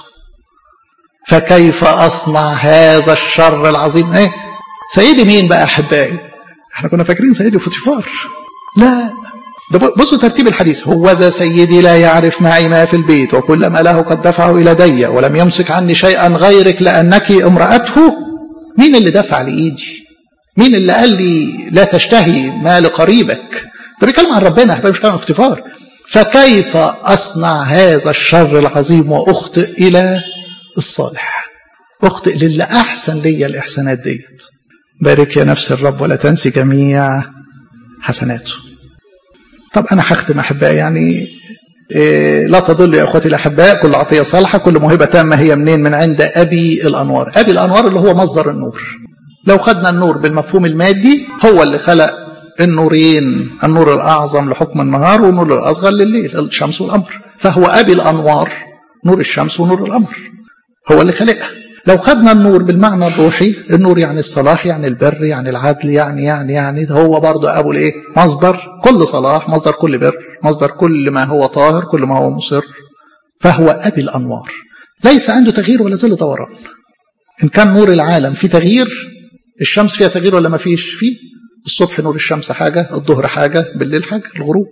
فكيف أصنع هذا الشر العظيم إيه سيدي مين بقى أحبائي احنا كنا فاكرين سيدي فوتيفار لا ده بصوا ترتيب الحديث هوذا سيدي لا يعرف معي ما في البيت وكل ما له قد دفعه إلى دي ولم يمسك عني شيئا غيرك لأنك امرأته مين اللي دفع لإيدي مين اللي قال لي لا تشتهي مال قريبك ده بيتكلم عن ربنا احنا مش بيتكلم عن افتفار فكيف أصنع هذا الشر العظيم وأخطئ إلى الصالح أخطئ للي أحسن ليا الإحسانات ديت بارك يا نفس الرب ولا تنسي جميع حسناته طب أنا هختم أحبائي يعني إيه لا تضل يا أخوتي الأحباء كل عطية صالحة كل موهبة تامة هي منين من عند أبي الأنوار أبي الأنوار اللي هو مصدر النور لو خدنا النور بالمفهوم المادي هو اللي خلق النورين النور الأعظم لحكم النهار والنور الأصغر لليل الشمس والقمر فهو أبي الأنوار نور الشمس ونور القمر هو اللي خلقها لو خدنا النور بالمعنى الروحي النور يعني الصلاح يعني البر يعني العدل يعني يعني يعني هو برضه ابو الايه مصدر كل صلاح مصدر كل بر مصدر كل ما هو طاهر كل ما هو مصر فهو ابي الانوار ليس عنده تغيير ولا ظل دوران ان كان نور العالم في تغيير الشمس فيها تغيير ولا ما فيش فيه الصبح نور الشمس حاجه الظهر حاجه بالليل حاجه الغروب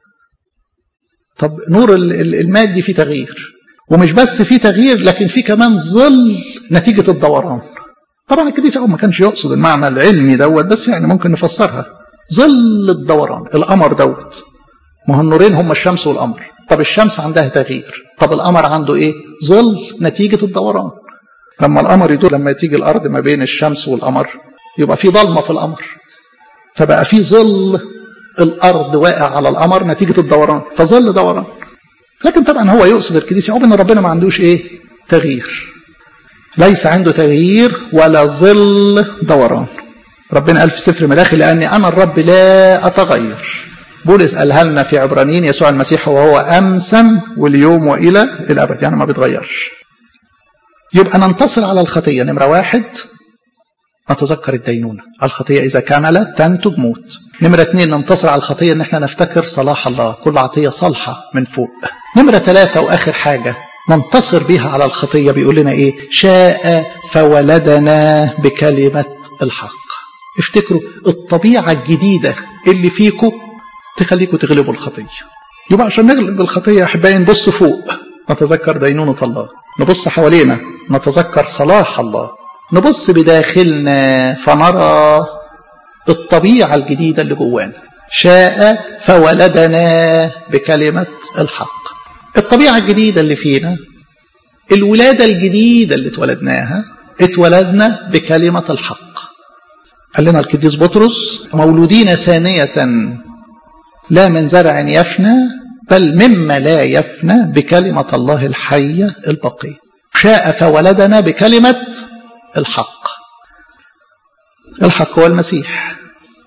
طب نور المادي فيه تغيير ومش بس في تغيير لكن في كمان ظل نتيجة الدوران طبعا الكديس ما كانش يقصد المعنى العلمي دوت بس يعني ممكن نفسرها ظل الدوران القمر دوت ما هو النورين هم الشمس والقمر طب الشمس عندها تغيير طب القمر عنده ايه ظل نتيجة الدوران لما القمر يدور لما تيجي الارض ما بين الشمس والقمر يبقى في ضلمة في القمر فبقى في ظل الارض واقع على القمر نتيجة الدوران فظل دوران لكن طبعا هو يقصد الكنيسة يعقوب ان ربنا ما عندوش ايه تغيير ليس عنده تغيير ولا ظل دوران ربنا قال في سفر ملاخي لاني انا الرب لا اتغير بولس قالها لنا في عبرانيين يسوع المسيح وهو امسا واليوم والى الابد يعني ما بيتغيرش يبقى ننتصر على الخطيه نمره واحد نتذكر الدينونة الخطية إذا كملت تنتج موت نمرة اثنين ننتصر على الخطية إن احنا نفتكر صلاح الله كل عطية صالحة من فوق نمرة ثلاثة وآخر حاجة ننتصر بها على الخطية بيقول لنا إيه شاء فولدنا بكلمة الحق افتكروا الطبيعة الجديدة اللي فيكم تخليكم تغلبوا الخطية يبقى عشان نغلب الخطية يا أحبائي نبص فوق نتذكر دينونة الله نبص حوالينا نتذكر صلاح الله نبص بداخلنا فنرى الطبيعة الجديدة اللي جوانا شاء فولدنا بكلمة الحق الطبيعة الجديدة اللي فينا الولادة الجديدة اللي اتولدناها اتولدنا بكلمة الحق قال لنا القديس بطرس مولودين ثانية لا من زرع يفنى بل مما لا يفنى بكلمة الله الحية البقية شاء فولدنا بكلمة الحق الحق هو المسيح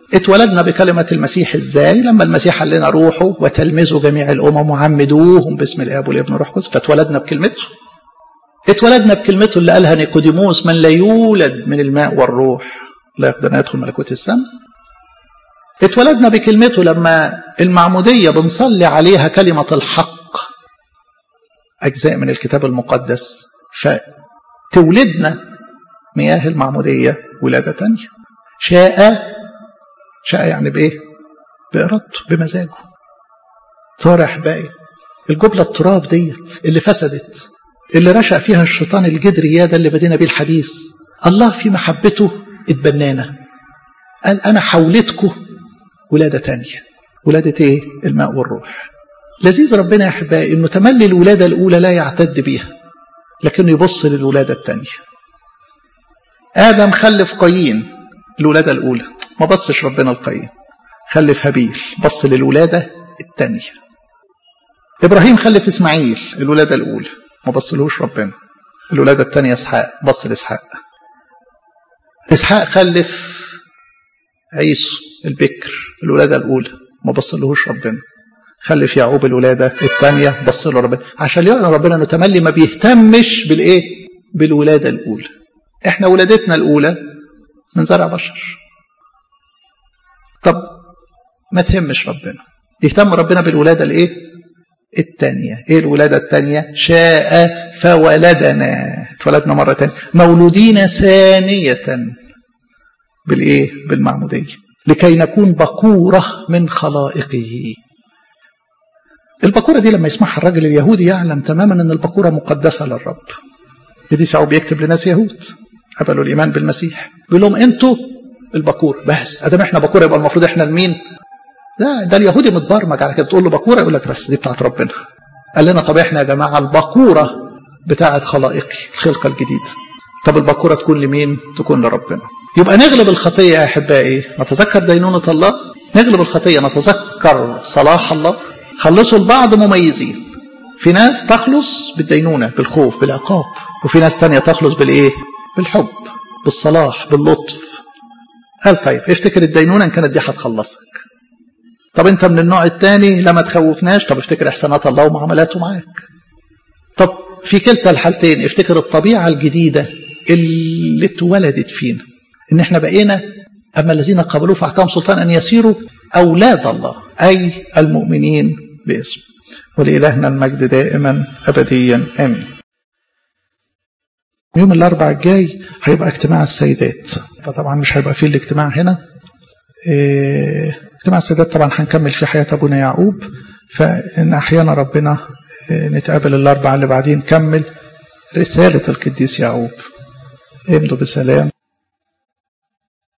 اتولدنا بكلمة المسيح ازاي لما المسيح قال لنا روحوا وتلمذوا جميع الأمم وعمدوهم باسم الآب والابن والروح القدس فاتولدنا بكلمته اتولدنا بكلمته اللي قالها نيقوديموس من لا يولد من الماء والروح لا يقدر أن يدخل ملكوت السماء اتولدنا بكلمته لما المعمودية بنصلي عليها كلمة الحق أجزاء من الكتاب المقدس فتولدنا مياه المعمودية ولادة تانية شاء شاء يعني بإيه؟ بإرادته بمزاجه صارح باقي الجملة التراب ديت اللي فسدت اللي رشق فيها الشيطان الجدري ده اللي بدينا بيه الحديث الله في محبته اتبنانا قال أنا حولتكم ولادة تانية ولادة إيه؟ الماء والروح لذيذ ربنا يا أحبائي إنه تملي الولادة الأولى لا يعتد بيها لكنه يبص للولادة التانية آدم خلف قايين الولادة الأولى ما بصش ربنا القايين خلف هابيل بص للولادة التانية إبراهيم خلف إسماعيل الولادة الأولى ما بصلهوش ربنا الولادة التانية إسحاق بص لإسحاق إسحاق خلف عيسو البكر الولادة الأولى ما بصلهوش ربنا خلف يعقوب الولادة الثانية بص له ربنا عشان يعلن ربنا انه تملي ما بيهتمش بالايه بالولادة الأولى احنا ولادتنا الأولى من زرع بشر طب ما تهمش ربنا يهتم ربنا بالولادة الايه الثانية ايه الولادة الثانية شاء فولدنا اتولدنا مرة ثانية مولودين ثانية بالايه بالمعمودية لكي نكون بكورة من خلائقه البكورة دي لما يسمعها الراجل اليهودي يعلم تماما ان البكورة مقدسة للرب دي ساعه بيكتب لناس يهود قبلوا الايمان بالمسيح بيقول لهم انتوا البكور بس ادام احنا بكوره يبقى المفروض احنا لمين؟ لا ده اليهودي متبرمج على كده تقول له بكوره يقول لك بس دي بتاعت ربنا قال لنا طب احنا يا جماعه البكوره بتاعت خلائقي الخلقه الجديده طب البكوره تكون لمين؟ تكون لربنا يبقى نغلب الخطيه يا احبائي نتذكر دينونه الله نغلب الخطيه نتذكر صلاح الله خلصوا البعض مميزين في ناس تخلص بالدينونة بالخوف بالعقاب وفي ناس تانية تخلص بالإيه بالحب بالصلاح باللطف قال طيب افتكر الدينونة إن كانت دي هتخلصك طب انت من النوع الثاني لا ما تخوفناش طب افتكر احسانات الله ومعاملاته معاك طب في كلتا الحالتين افتكر الطبيعة الجديدة اللي اتولدت فينا ان احنا بقينا اما الذين قبلوه فاعطاهم سلطان ان يسيروا اولاد الله اي المؤمنين باسمه ولإلهنا المجد دائما أبديا آمين يوم الأربع الجاي هيبقى اجتماع السيدات فطبعا مش هيبقى فيه الاجتماع هنا اه اجتماع السيدات طبعا هنكمل في حياة أبونا يعقوب فإن أحيانا ربنا اه نتقابل الأربع اللي بعدين نكمل رسالة القديس يعقوب امضوا بسلام